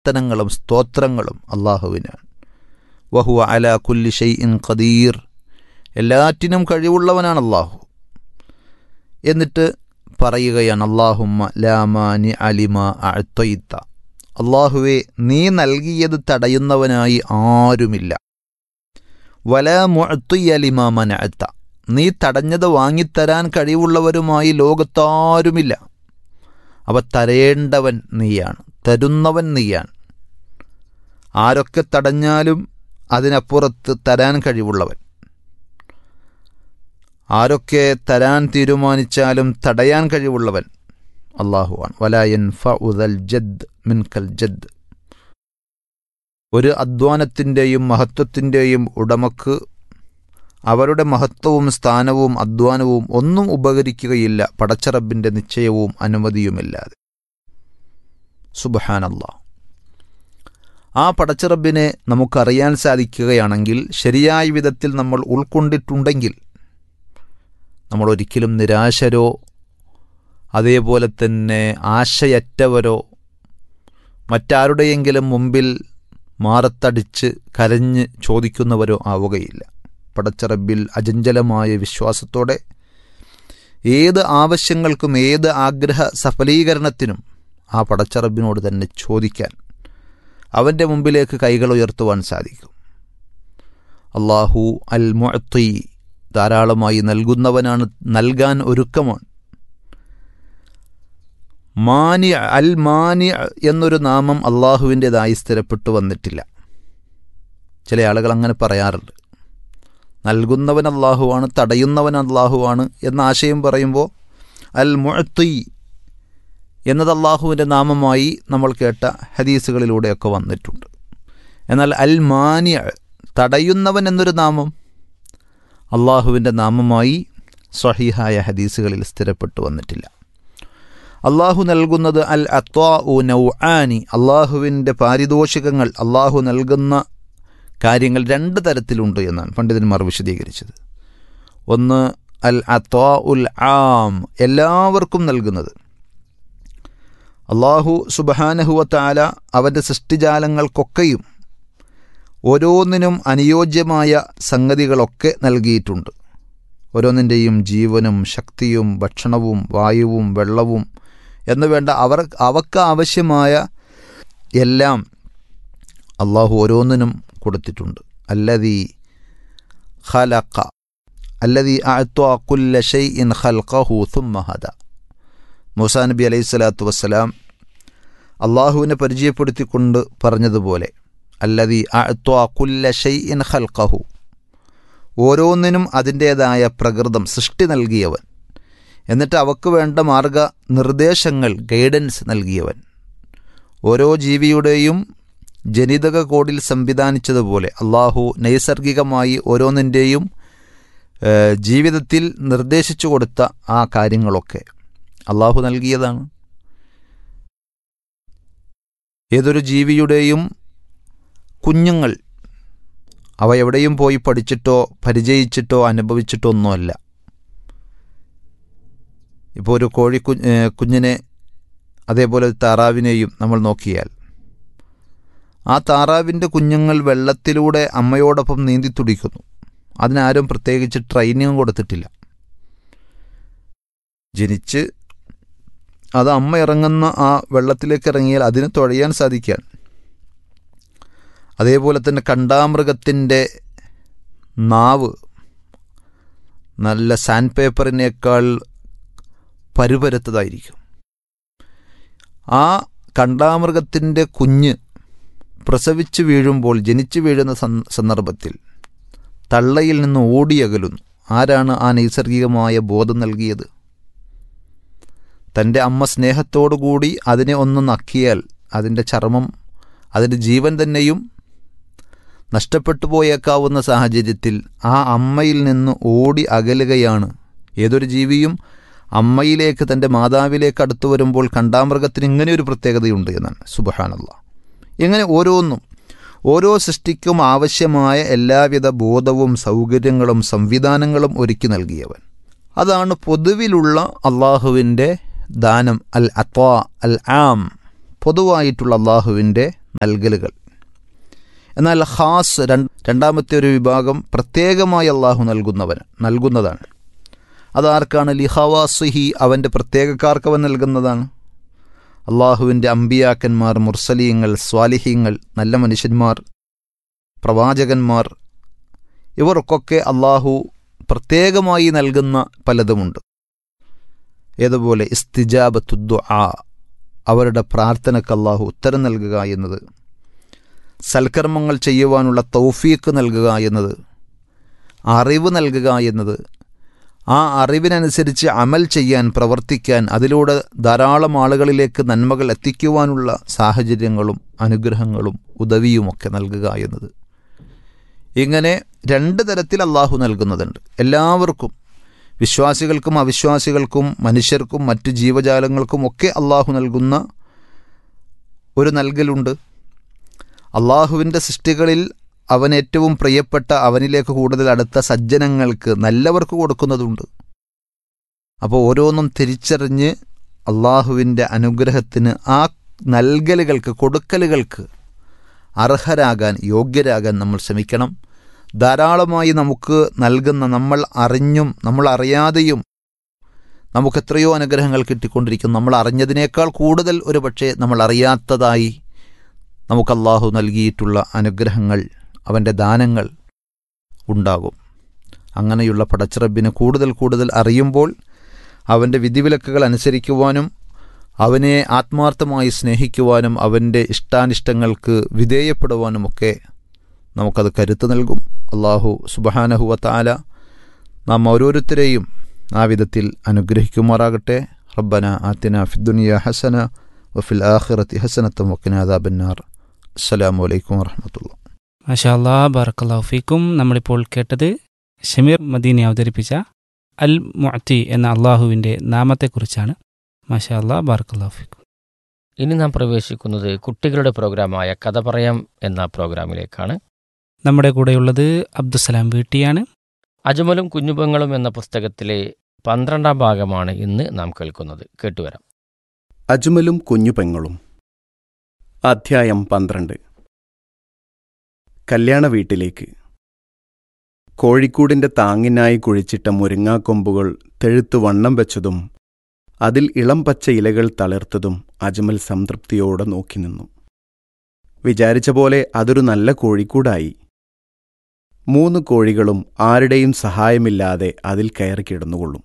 കീർത്തനങ്ങളും സ്തോത്രങ്ങളും അള്ളാഹുവിനാണ് വഹു അല കുല്ലി ഷെയ് ഇൻ ഖദീർ എല്ലാറ്റിനും കഴിവുള്ളവനാണ് അള്ളാഹു എന്നിട്ട് പറയുകയാണ് അള്ളാഹുമ്മ ലാമാനി അലിമ അഴ്ത്തൊയ്ത്ത അള്ളാഹുവെ നീ നൽകിയത് തടയുന്നവനായി ആരുമില്ല വല മുഴത്തുയലിമ മനഅത്ത നീ തടഞ്ഞത് വാങ്ങിത്തരാൻ കഴിവുള്ളവരുമായി ലോകത്താരുമില്ല അവ തരേണ്ടവൻ നീയാണ് തരുന്നവൻ നീയാണ് ആരൊക്കെ തടഞ്ഞാലും അതിനപ്പുറത്ത് തരാൻ കഴിവുള്ളവൻ ആരൊക്കെ തരാൻ തീരുമാനിച്ചാലും തടയാൻ കഴിവുള്ളവൻ അള്ളാഹുവാണ് വലായൻ ഫുദൽ ജദ് മിൻകൽ ജദ് ഒരു അധ്വാനത്തിൻ്റെയും മഹത്വത്തിൻ്റെയും ഉടമക്ക് അവരുടെ മഹത്വവും സ്ഥാനവും അധ്വാനവും ഒന്നും ഉപകരിക്കുകയില്ല പടച്ചറബിൻ്റെ നിശ്ചയവും അനുമതിയുമില്ലാതെ സുബഹാനല്ലാ ആ പടച്ചിറബിനെ നമുക്കറിയാൻ സാധിക്കുകയാണെങ്കിൽ ശരിയായ വിധത്തിൽ നമ്മൾ ഉൾക്കൊണ്ടിട്ടുണ്ടെങ്കിൽ നമ്മൾ ഒരിക്കലും നിരാശരോ അതേപോലെ തന്നെ ആശയറ്റവരോ മറ്റാരുടെയെങ്കിലും മുമ്പിൽ മാറത്തടിച്ച് കരഞ്ഞ് ചോദിക്കുന്നവരോ ആവുകയില്ല പടച്ചറബിൽ അജഞ്ചലമായ വിശ്വാസത്തോടെ ഏത് ആവശ്യങ്ങൾക്കും ഏത് ആഗ്രഹ സഫലീകരണത്തിനും ആ പടച്ചറബിനോട് തന്നെ ചോദിക്കാൻ അവൻ്റെ മുമ്പിലേക്ക് കൈകൾ ഉയർത്തുവാൻ സാധിക്കും അള്ളാഹു അൽ മുഅത്തി ധാരാളമായി നൽകുന്നവനാണ് നൽകാൻ ഒരുക്കമാണ് മാനി അൽ മാനി എന്നൊരു നാമം അള്ളാഹുവിൻ്റെതായി സ്ഥിരപ്പെട്ടു വന്നിട്ടില്ല ചില ആളുകൾ അങ്ങനെ പറയാറുണ്ട് നൽകുന്നവൻ അള്ളാഹുവാണ് തടയുന്നവൻ അള്ളാഹുവാണ് എന്ന ആശയം പറയുമ്പോൾ അൽ മുഅത്തി എന്നത് അള്ളാഹുവിൻ്റെ നാമമായി നമ്മൾ കേട്ട ഹദീസുകളിലൂടെയൊക്കെ വന്നിട്ടുണ്ട് എന്നാൽ അൽ മാനിയ തടയുന്നവൻ എന്നൊരു നാമം അള്ളാഹുവിൻ്റെ നാമമായി സ്വഹീഹായ ഹദീസുകളിൽ സ്ഥിരപ്പെട്ടു വന്നിട്ടില്ല അള്ളാഹു നൽകുന്നത് അൽ അത്വാ ഉ നൗ ആനി അള്ളാഹുവിൻ്റെ പാരിതോഷികങ്ങൾ അള്ളാഹു നൽകുന്ന കാര്യങ്ങൾ രണ്ട് തരത്തിലുണ്ട് എന്നാണ് പണ്ഡിതന്മാർ വിശദീകരിച്ചത് ഒന്ന് അൽ അത്വാ ഉൽ ആം എല്ലാവർക്കും നൽകുന്നത് അള്ളാഹു സുബഹാനഹുവത്താല അവൻ്റെ സൃഷ്ടിജാലങ്ങൾക്കൊക്കെയും ഓരോന്നിനും അനുയോജ്യമായ സംഗതികളൊക്കെ നൽകിയിട്ടുണ്ട് ഓരോന്നിൻ്റെയും ജീവനും ശക്തിയും ഭക്ഷണവും വായുവും വെള്ളവും എന്ന് വേണ്ട അവർ അവക്ക് ആവശ്യമായ എല്ലാം അള്ളാഹു ഓരോന്നിനും കൊടുത്തിട്ടുണ്ട് അല്ലതി ഖലഖ അല്ലതി അഅത്വ കുല്ല ഷൈഇൻ ഖൽഖഹു സുമ്മ ഹദ മൂസാ നബി അലൈഹി സ്വലാത്തു വസ്സലാം അള്ളാഹുവിനെ പരിചയപ്പെടുത്തിക്കൊണ്ട് പറഞ്ഞതുപോലെ അല്ലതി അഅത്വ കുല്ല ഷൈഇൻ ഖൽഖഹു ഓരോന്നിനും അതിൻ്റേതായ പ്രകൃതം സൃഷ്ടി നൽകിയവൻ എന്നിട്ട് അവക്ക് വേണ്ട മാർഗ നിർദ്ദേശങ്ങൾ ഗൈഡൻസ് നൽകിയവൻ ഓരോ ജീവിയുടെയും ജനിതക കോഡിൽ സംവിധാനിച്ചതുപോലെ അള്ളാഹു നൈസർഗികമായി ഓരോന്നിൻ്റെയും ജീവിതത്തിൽ നിർദ്ദേശിച്ചു കൊടുത്ത ആ കാര്യങ്ങളൊക്കെ അള്ളാഹു നൽകിയതാണ് ഏതൊരു ജീവിയുടെയും കുഞ്ഞുങ്ങൾ അവ എവിടെയും പോയി പഠിച്ചിട്ടോ പരിചയിച്ചിട്ടോ അനുഭവിച്ചിട്ടോ ഒന്നുമല്ല ഇപ്പോൾ ഒരു കോഴി കുഞ്ഞിനെ അതേപോലെ ഒരു താറാവിനെയും നമ്മൾ നോക്കിയാൽ ആ താറാവിൻ്റെ കുഞ്ഞുങ്ങൾ വെള്ളത്തിലൂടെ അമ്മയോടൊപ്പം നീന്തി തുടിക്കുന്നു അതിനാരും പ്രത്യേകിച്ച് ട്രെയിനിങ് കൊടുത്തിട്ടില്ല ജനിച്ച് അത് അമ്മ ഇറങ്ങുന്ന ആ വെള്ളത്തിലേക്ക് ഇറങ്ങിയാൽ അതിന് തുഴയാൻ സാധിക്കാൻ അതേപോലെ തന്നെ കണ്ടാമൃഗത്തിൻ്റെ നാവ് നല്ല സാൻഡ് പേപ്പറിനേക്കാൾ പരുപരുത്തതായിരിക്കും ആ കണ്ടാമൃഗത്തിൻ്റെ കുഞ്ഞ് പ്രസവിച്ച് വീഴുമ്പോൾ ജനിച്ചു വീഴുന്ന സന്ദർഭത്തിൽ തള്ളയിൽ നിന്ന് ഓടിയകലുന്നു ആരാണ് ആ നൈസർഗികമായ ബോധം നൽകിയത് തൻ്റെ അമ്മ സ്നേഹത്തോടുകൂടി അതിനെ ഒന്ന് നക്കിയാൽ അതിൻ്റെ ചർമ്മം അതിൻ്റെ ജീവൻ തന്നെയും നഷ്ടപ്പെട്ടു പോയേക്കാവുന്ന സാഹചര്യത്തിൽ ആ അമ്മയിൽ നിന്ന് ഓടി അകലുകയാണ് ഏതൊരു ജീവിയും അമ്മയിലേക്ക് തൻ്റെ മാതാവിലേക്ക് അടുത്തു വരുമ്പോൾ കണ്ടാമൃഗത്തിന് ഇങ്ങനെ ഒരു പ്രത്യേകതയുണ്ട് എന്നാണ് സുബഹാനല്ല ഇങ്ങനെ ഓരോന്നും ഓരോ സൃഷ്ടിക്കും ആവശ്യമായ എല്ലാവിധ ബോധവും സൗകര്യങ്ങളും സംവിധാനങ്ങളും ഒരുക്കി നൽകിയവൻ അതാണ് പൊതുവിലുള്ള അള്ളാഹുവിൻ്റെ ദാനം അൽ അത്വാ അൽ ആം പൊതുവായിട്ടുള്ള അള്ളാഹുവിൻ്റെ നൽകലുകൾ എന്നാൽ ഖാസ് രണ്ട് രണ്ടാമത്തെ ഒരു വിഭാഗം പ്രത്യേകമായി അള്ളാഹു നൽകുന്നവൻ നൽകുന്നതാണ് അതാർക്കാണ് ലിഹവാസുഹി അവൻ്റെ പ്രത്യേകക്കാർക്ക് അവൻ നൽകുന്നതാണ് അള്ളാഹുവിൻ്റെ അമ്പിയാക്കന്മാർ മുർസലീങ്ങൾ സ്വാലിഹീങ്ങൾ നല്ല മനുഷ്യന്മാർ പ്രവാചകന്മാർ ഇവർക്കൊക്കെ അള്ളാഹു പ്രത്യേകമായി നൽകുന്ന പലതുമുണ്ട് ഏതുപോലെ ഇസ്തിജാബത്തുദ്ദു ആ അവരുടെ പ്രാർത്ഥനയ്ക്ക് അള്ളാഹു ഉത്തരം നൽകുക എന്നത് സൽക്കർമ്മങ്ങൾ ചെയ്യുവാനുള്ള തൗഫീക്ക് നൽകുക എന്നത് അറിവ് നൽകുക എന്നത് ആ അറിവിനനുസരിച്ച് അമൽ ചെയ്യാൻ പ്രവർത്തിക്കാൻ അതിലൂടെ ധാരാളം ആളുകളിലേക്ക് നന്മകൾ എത്തിക്കുവാനുള്ള സാഹചര്യങ്ങളും അനുഗ്രഹങ്ങളും ഉദവിയുമൊക്കെ നൽകുക എന്നത് ഇങ്ങനെ രണ്ട് തരത്തിൽ അള്ളാഹു നൽകുന്നതുണ്ട് എല്ലാവർക്കും വിശ്വാസികൾക്കും അവിശ്വാസികൾക്കും മനുഷ്യർക്കും മറ്റു ജീവജാലങ്ങൾക്കും ഒക്കെ അള്ളാഹു നൽകുന്ന ഒരു നൽകലുണ്ട് അള്ളാഹുവിൻ്റെ സൃഷ്ടികളിൽ അവൻ ഏറ്റവും പ്രിയപ്പെട്ട അവനിലേക്ക് കൂടുതൽ അടുത്ത സജ്ജനങ്ങൾക്ക് നല്ലവർക്ക് കൊടുക്കുന്നതുണ്ട് അപ്പോൾ ഓരോന്നും തിരിച്ചറിഞ്ഞ് അള്ളാഹുവിൻ്റെ അനുഗ്രഹത്തിന് ആ നൽകലുകൾക്ക് കൊടുക്കലുകൾക്ക് അർഹരാകാൻ യോഗ്യരാകാൻ നമ്മൾ ശ്രമിക്കണം ധാരാളമായി നമുക്ക് നൽകുന്ന നമ്മൾ അറിഞ്ഞും നമ്മൾ അറിയാതെയും നമുക്ക് എത്രയോ അനുഗ്രഹങ്ങൾ കിട്ടിക്കൊണ്ടിരിക്കും നമ്മൾ അറിഞ്ഞതിനേക്കാൾ കൂടുതൽ ഒരു പക്ഷേ നമ്മൾ അറിയാത്തതായി നമുക്ക് അള്ളാഹു നൽകിയിട്ടുള്ള അനുഗ്രഹങ്ങൾ അവൻ്റെ ദാനങ്ങൾ ഉണ്ടാകും അങ്ങനെയുള്ള പടച്ചിറബിനെ കൂടുതൽ കൂടുതൽ അറിയുമ്പോൾ അവൻ്റെ വിധിവിലക്കുകൾ അനുസരിക്കുവാനും അവനെ ആത്മാർത്ഥമായി സ്നേഹിക്കുവാനും അവൻ്റെ ഇഷ്ടാനിഷ്ടങ്ങൾക്ക് വിധേയപ്പെടുവാനുമൊക്കെ നമുക്കത് കരുത്ത് നൽകും അള്ളാഹു സുബഹാനഹുവ താല നാം ഓരോരുത്തരെയും ആ വിധത്തിൽ അനുഗ്രഹിക്കുമാറാകട്ടെ റബ്ബന ആത്തിന ഫിദ്ദുനിയ ഹസന വഫിൽ ആഖിറത്തി ഹസനത്തും വക്കിനാദാബന്നാർ അസ്സലാമു അലൈക്കും വറഹമത്തുള്ള മാഷാ അല്ലാ ബറക്കല്ലാഹു ഫീക്കും നമ്മളിപ്പോൾ കേട്ടത് ഷമീർ മദീനെ അവതരിപ്പിച്ച അൽ മുഅത്തി എന്ന അള്ളാഹുവിൻ്റെ നാമത്തെക്കുറിച്ചാണ് മാഷാ അല്ലാ ബറക്കല്ലാഹു ഫീക്കും ഇനി നാം പ്രവേശിക്കുന്നത് കുട്ടികളുടെ പ്രോഗ്രാമായ കഥ പറയാം എന്ന പ്രോഗ്രാമിലേക്കാണ് നമ്മുടെ കൂടെയുള്ളത് അബ്ദുസലാം വീട്ടിയാണ് അജമലും കുഞ്ഞുപങ്ങളും എന്ന പുസ്തകത്തിലെ പന്ത്രണ്ടാം ഭാഗമാണ് ഇന്ന് നാം കേൾക്കുന്നത് കേട്ടുവരാം അജ്മലും കുഞ്ഞുപെങ്ങളും അധ്യായം പന്ത്രണ്ട് കല്യാണ വീട്ടിലേക്ക് കോഴിക്കൂടിന്റെ താങ്ങിനായി കുഴിച്ചിട്ട മുരിങ്ങാക്കൊമ്പുകൾ തെഴുത്തു വണ്ണം വെച്ചതും അതിൽ ഇളം പച്ച ഇലകൾ തളിർത്തതും അജ്മൽ സംതൃപ്തിയോടെ നോക്കി നിന്നു വിചാരിച്ച പോലെ അതൊരു നല്ല കോഴിക്കൂടായി മൂന്ന് കോഴികളും ആരുടെയും സഹായമില്ലാതെ അതിൽ കയറി കിടന്നുകൊള്ളും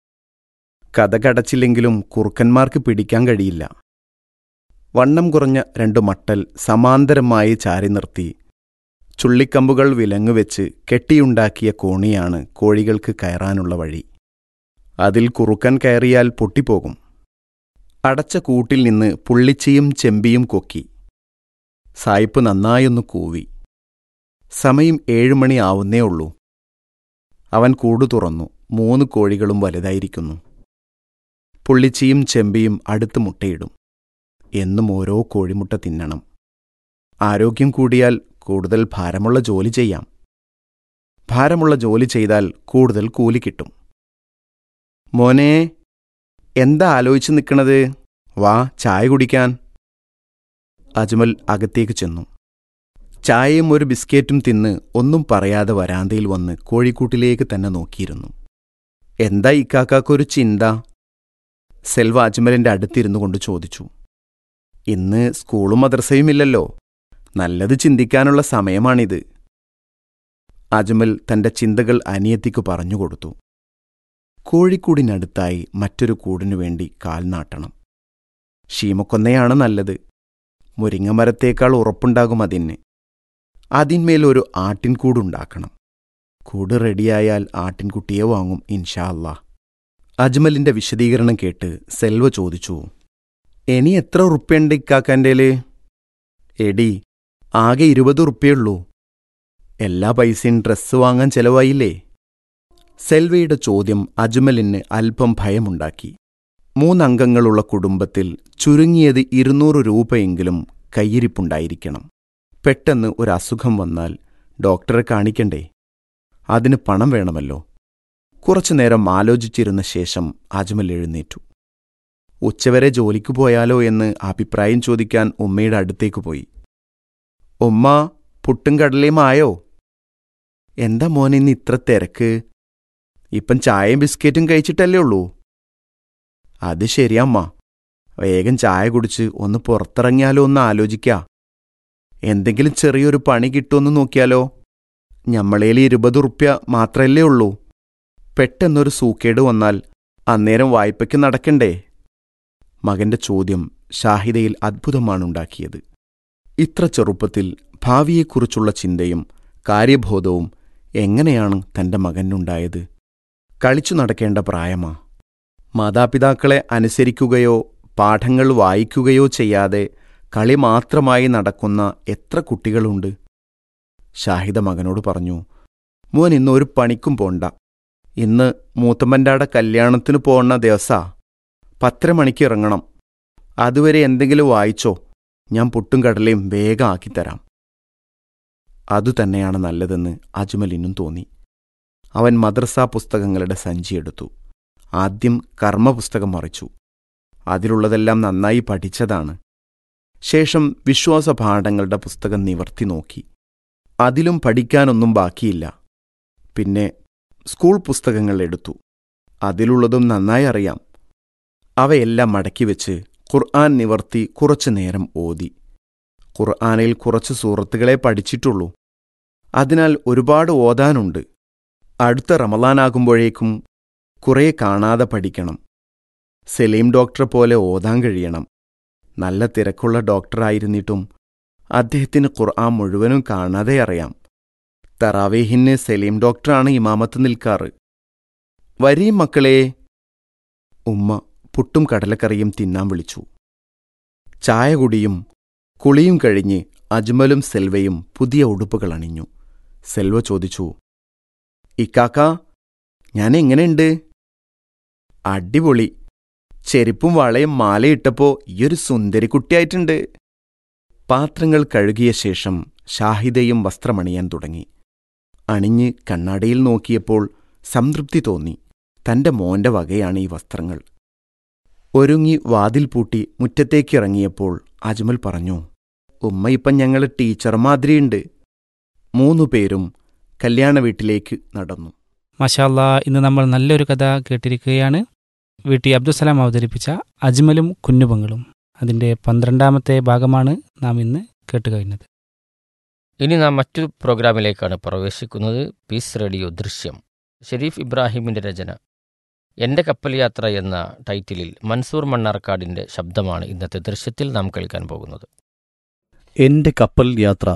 കഥ കടച്ചില്ലെങ്കിലും കുറുക്കന്മാർക്ക് പിടിക്കാൻ കഴിയില്ല വണ്ണം കുറഞ്ഞ രണ്ടു മട്ടൽ സമാന്തരമായി ചാരി നിർത്തി ചുള്ളിക്കമ്പുകൾ വിലങ്ങുവെച്ച് കെട്ടിയുണ്ടാക്കിയ കോണിയാണ് കോഴികൾക്ക് കയറാനുള്ള വഴി അതിൽ കുറുക്കൻ കയറിയാൽ പൊട്ടിപ്പോകും അടച്ച കൂട്ടിൽ നിന്ന് പുള്ളിച്ചിയും ചെമ്പിയും കൊക്കി സായിപ്പ് നന്നായൊന്നു കൂവി സമയം ഏഴുമണി ആവുന്നേ ഉള്ളൂ അവൻ കൂടു തുറന്നു മൂന്ന് കോഴികളും വലുതായിരിക്കുന്നു പുള്ളിച്ചിയും ചെമ്പിയും അടുത്ത് മുട്ടയിടും എന്നും ഓരോ കോഴിമുട്ട തിന്നണം ആരോഗ്യം കൂടിയാൽ കൂടുതൽ ഭാരമുള്ള ജോലി ചെയ്യാം ഭാരമുള്ള ജോലി ചെയ്താൽ കൂടുതൽ കൂലി കിട്ടും മോനെ എന്താ ആലോചിച്ച് നിൽക്കണത് വാ ചായ കുടിക്കാൻ അജ്മൽ അകത്തേക്ക് ചെന്നു ചായയും ഒരു ബിസ്ക്കറ്റും തിന്ന് ഒന്നും പറയാതെ വരാന്തയിൽ വന്ന് കോഴിക്കൂട്ടിലേക്ക് തന്നെ നോക്കിയിരുന്നു എന്താ ഇക്കാക്കൊരു ചിന്ത സെൽവ അജ്മലിന്റെ അടുത്തിരുന്നു കൊണ്ട് ചോദിച്ചു ഇന്ന് സ്കൂളും മദ്രസയുമില്ലല്ലോ നല്ലത് ചിന്തിക്കാനുള്ള സമയമാണിത് അജ്മൽ തന്റെ ചിന്തകൾ അനിയത്തിക്കു പറഞ്ഞുകൊടുത്തു കോഴിക്കൂടിനടുത്തായി മറ്റൊരു കൂടിനു വേണ്ടി കാൽ നാട്ടണം ഷീമക്കൊന്നയാണ് നല്ലത് മുരിങ്ങമരത്തേക്കാൾ ഉറപ്പുണ്ടാകും അതിന് അതിന്മേൽ ഒരു ആട്ടിൻകൂടുണ്ടാക്കണം കൂട് റെഡിയായാൽ ആട്ടിൻകുട്ടിയെ വാങ്ങും ഇൻഷാ അല്ലാ അജ്മലിന്റെ വിശദീകരണം കേട്ട് സെൽവ ചോദിച്ചു ഇനി എത്ര ഉറുപ്പ്യുണ്ട് ഇക്കാക്കൻ്റേല് എടി ആകെ ഇരുപത് ഉറുപ്പ്യുള്ളൂ എല്ലാ പൈസയും ഡ്രസ്സ് വാങ്ങാൻ ചെലവായില്ലേ സെൽവയുടെ ചോദ്യം അജ്മലിന് അല്പം ഭയമുണ്ടാക്കി മൂന്നംഗങ്ങളുള്ള കുടുംബത്തിൽ ചുരുങ്ങിയത് ഇരുന്നൂറ് രൂപയെങ്കിലും കയ്യിരിപ്പുണ്ടായിരിക്കണം പെട്ടെന്ന് ഒരു അസുഖം വന്നാൽ ഡോക്ടറെ കാണിക്കണ്ടേ അതിന് പണം വേണമല്ലോ കുറച്ചുനേരം ആലോചിച്ചിരുന്ന ശേഷം അജ്മൽ എഴുന്നേറ്റു ഉച്ചവരെ ജോലിക്ക് പോയാലോ എന്ന് അഭിപ്രായം ചോദിക്കാൻ ഉമ്മയുടെ അടുത്തേക്ക് പോയി ഉമ്മ പുട്ടും കടലയും ആയോ എന്താ മോനെ ഇന്ന് ഇത്ര തിരക്ക് ഇപ്പം ചായയും ബിസ്ക്കറ്റും കഴിച്ചിട്ടല്ലേ ഉള്ളൂ അത് ശരിയമ്മ വേഗം ചായ കുടിച്ച് ഒന്ന് പുറത്തിറങ്ങിയാലോ ഒന്ന് ആലോചിക്കാ എന്തെങ്കിലും ചെറിയൊരു പണി കിട്ടുമെന്ന് നോക്കിയാലോ ഞമ്മളേൽ ഇരുപത് ഉറുപ്യ മാത്രല്ലേ ഉള്ളൂ പെട്ടെന്നൊരു സൂക്കേട് വന്നാൽ അന്നേരം വായ്പയ്ക്ക് നടക്കണ്ടേ മകന്റെ ചോദ്യം ഷാഹിദയിൽ അത്ഭുതമാണുണ്ടാക്കിയത് ഇത്ര ചെറുപ്പത്തിൽ ഭാവിയെക്കുറിച്ചുള്ള ചിന്തയും കാര്യബോധവും എങ്ങനെയാണ് തന്റെ മകനുണ്ടായത് കളിച്ചു നടക്കേണ്ട പ്രായമാ മാതാപിതാക്കളെ അനുസരിക്കുകയോ പാഠങ്ങൾ വായിക്കുകയോ ചെയ്യാതെ കളി മാത്രമായി നടക്കുന്ന എത്ര കുട്ടികളുണ്ട് ഷാഹിദ മകനോട് പറഞ്ഞു മോൻ ഇന്ന് ഒരു പണിക്കും പോണ്ട ഇന്ന് മൂത്തമ്മൻ്റാടെ കല്യാണത്തിന് പോണ ദിവസാ പത്തര മണിക്ക് ഇറങ്ങണം അതുവരെ എന്തെങ്കിലും വായിച്ചോ ഞാൻ പുട്ടും കടലയും വേഗം ആക്കിത്തരാം അതുതന്നെയാണ് നല്ലതെന്ന് അജ്മലിനും തോന്നി അവൻ മദ്രസ പുസ്തകങ്ങളുടെ സഞ്ചിയെടുത്തു ആദ്യം കർമ്മപുസ്തകം മറിച്ചു അതിലുള്ളതെല്ലാം നന്നായി പഠിച്ചതാണ് ശേഷം വിശ്വാസപാഠങ്ങളുടെ പുസ്തകം നിവർത്തി നോക്കി അതിലും പഠിക്കാനൊന്നും ബാക്കിയില്ല പിന്നെ സ്കൂൾ പുസ്തകങ്ങൾ എടുത്തു അതിലുള്ളതും നന്നായി അറിയാം അവയെല്ലാം മടക്കി വെച്ച് ഖുർആൻ നിവർത്തി കുറച്ചു നേരം ഓതി ഖുർആനിൽ കുറച്ച് സൂറത്തുകളെ പഠിച്ചിട്ടുള്ളൂ അതിനാൽ ഒരുപാട് ഓതാനുണ്ട് അടുത്ത റമലാനാകുമ്പോഴേക്കും കുറേ കാണാതെ പഠിക്കണം സലീം ഡോക്ടറെ പോലെ ഓതാൻ കഴിയണം നല്ല തിരക്കുള്ള ഡോക്ടറായിരുന്നിട്ടും അദ്ദേഹത്തിന് ഖുർആൻ മുഴുവനും കാണാതെ അറിയാം തറാവേഹിന് സലീം ഡോക്ടറാണ് ഇമാമത്ത് നിൽക്കാറ് വരീം മക്കളെ ഉമ്മ പുട്ടും കടലക്കറിയും തിന്നാൻ വിളിച്ചു ചായ കുടിയും കുളിയും കഴിഞ്ഞ് അജ്മലും സെൽവയും പുതിയ ഉടുപ്പുകൾ അണിഞ്ഞു സെൽവ ചോദിച്ചു ഇക്കാക്ക ഞാൻ എങ്ങനെയുണ്ട് അടിപൊളി ചെരുപ്പും വളയും മാലയിട്ടപ്പോ ഈയൊരു സുന്ദരി കുട്ടിയായിട്ടുണ്ട് പാത്രങ്ങൾ കഴുകിയ ശേഷം ഷാഹിദയും വസ്ത്രമണിയാൻ തുടങ്ങി അണിഞ്ഞ് കണ്ണാടിയിൽ നോക്കിയപ്പോൾ സംതൃപ്തി തോന്നി തന്റെ മോന്റെ വകയാണ് ഈ വസ്ത്രങ്ങൾ ഒരുങ്ങി വാതിൽ പൂട്ടി മുറ്റത്തേക്കിറങ്ങിയപ്പോൾ അജ്മൽ പറഞ്ഞു ഉമ്മ ഇപ്പം ഞങ്ങൾ ടീച്ചർ മാതിരിയുണ്ട് മൂന്നു പേരും കല്യാണ വീട്ടിലേക്ക് നടന്നു മഷാല്ലാ ഇന്ന് നമ്മൾ നല്ലൊരു കഥ കേട്ടിരിക്കുകയാണ് വീട്ടി അബ്ദുസലാം അവതരിപ്പിച്ച അജ്മലും കുഞ്ഞുപങ്ങളും അതിൻ്റെ പന്ത്രണ്ടാമത്തെ ഭാഗമാണ് നാം ഇന്ന് കേട്ടുകഴിഞ്ഞത് ഇനി നാം മറ്റു പ്രോഗ്രാമിലേക്കാണ് പ്രവേശിക്കുന്നത് പീസ് റേഡിയോ ദൃശ്യം ഷെരീഫ് ഇബ്രാഹിമിന്റെ രചന എൻ്റെ കപ്പൽ യാത്ര എന്ന ടൈറ്റിലിൽ മൻസൂർ മണ്ണാർക്കാടിന്റെ ശബ്ദമാണ് ഇന്നത്തെ ദൃശ്യത്തിൽ നാം കേൾക്കാൻ പോകുന്നത് എന്റെ കപ്പൽ യാത്ര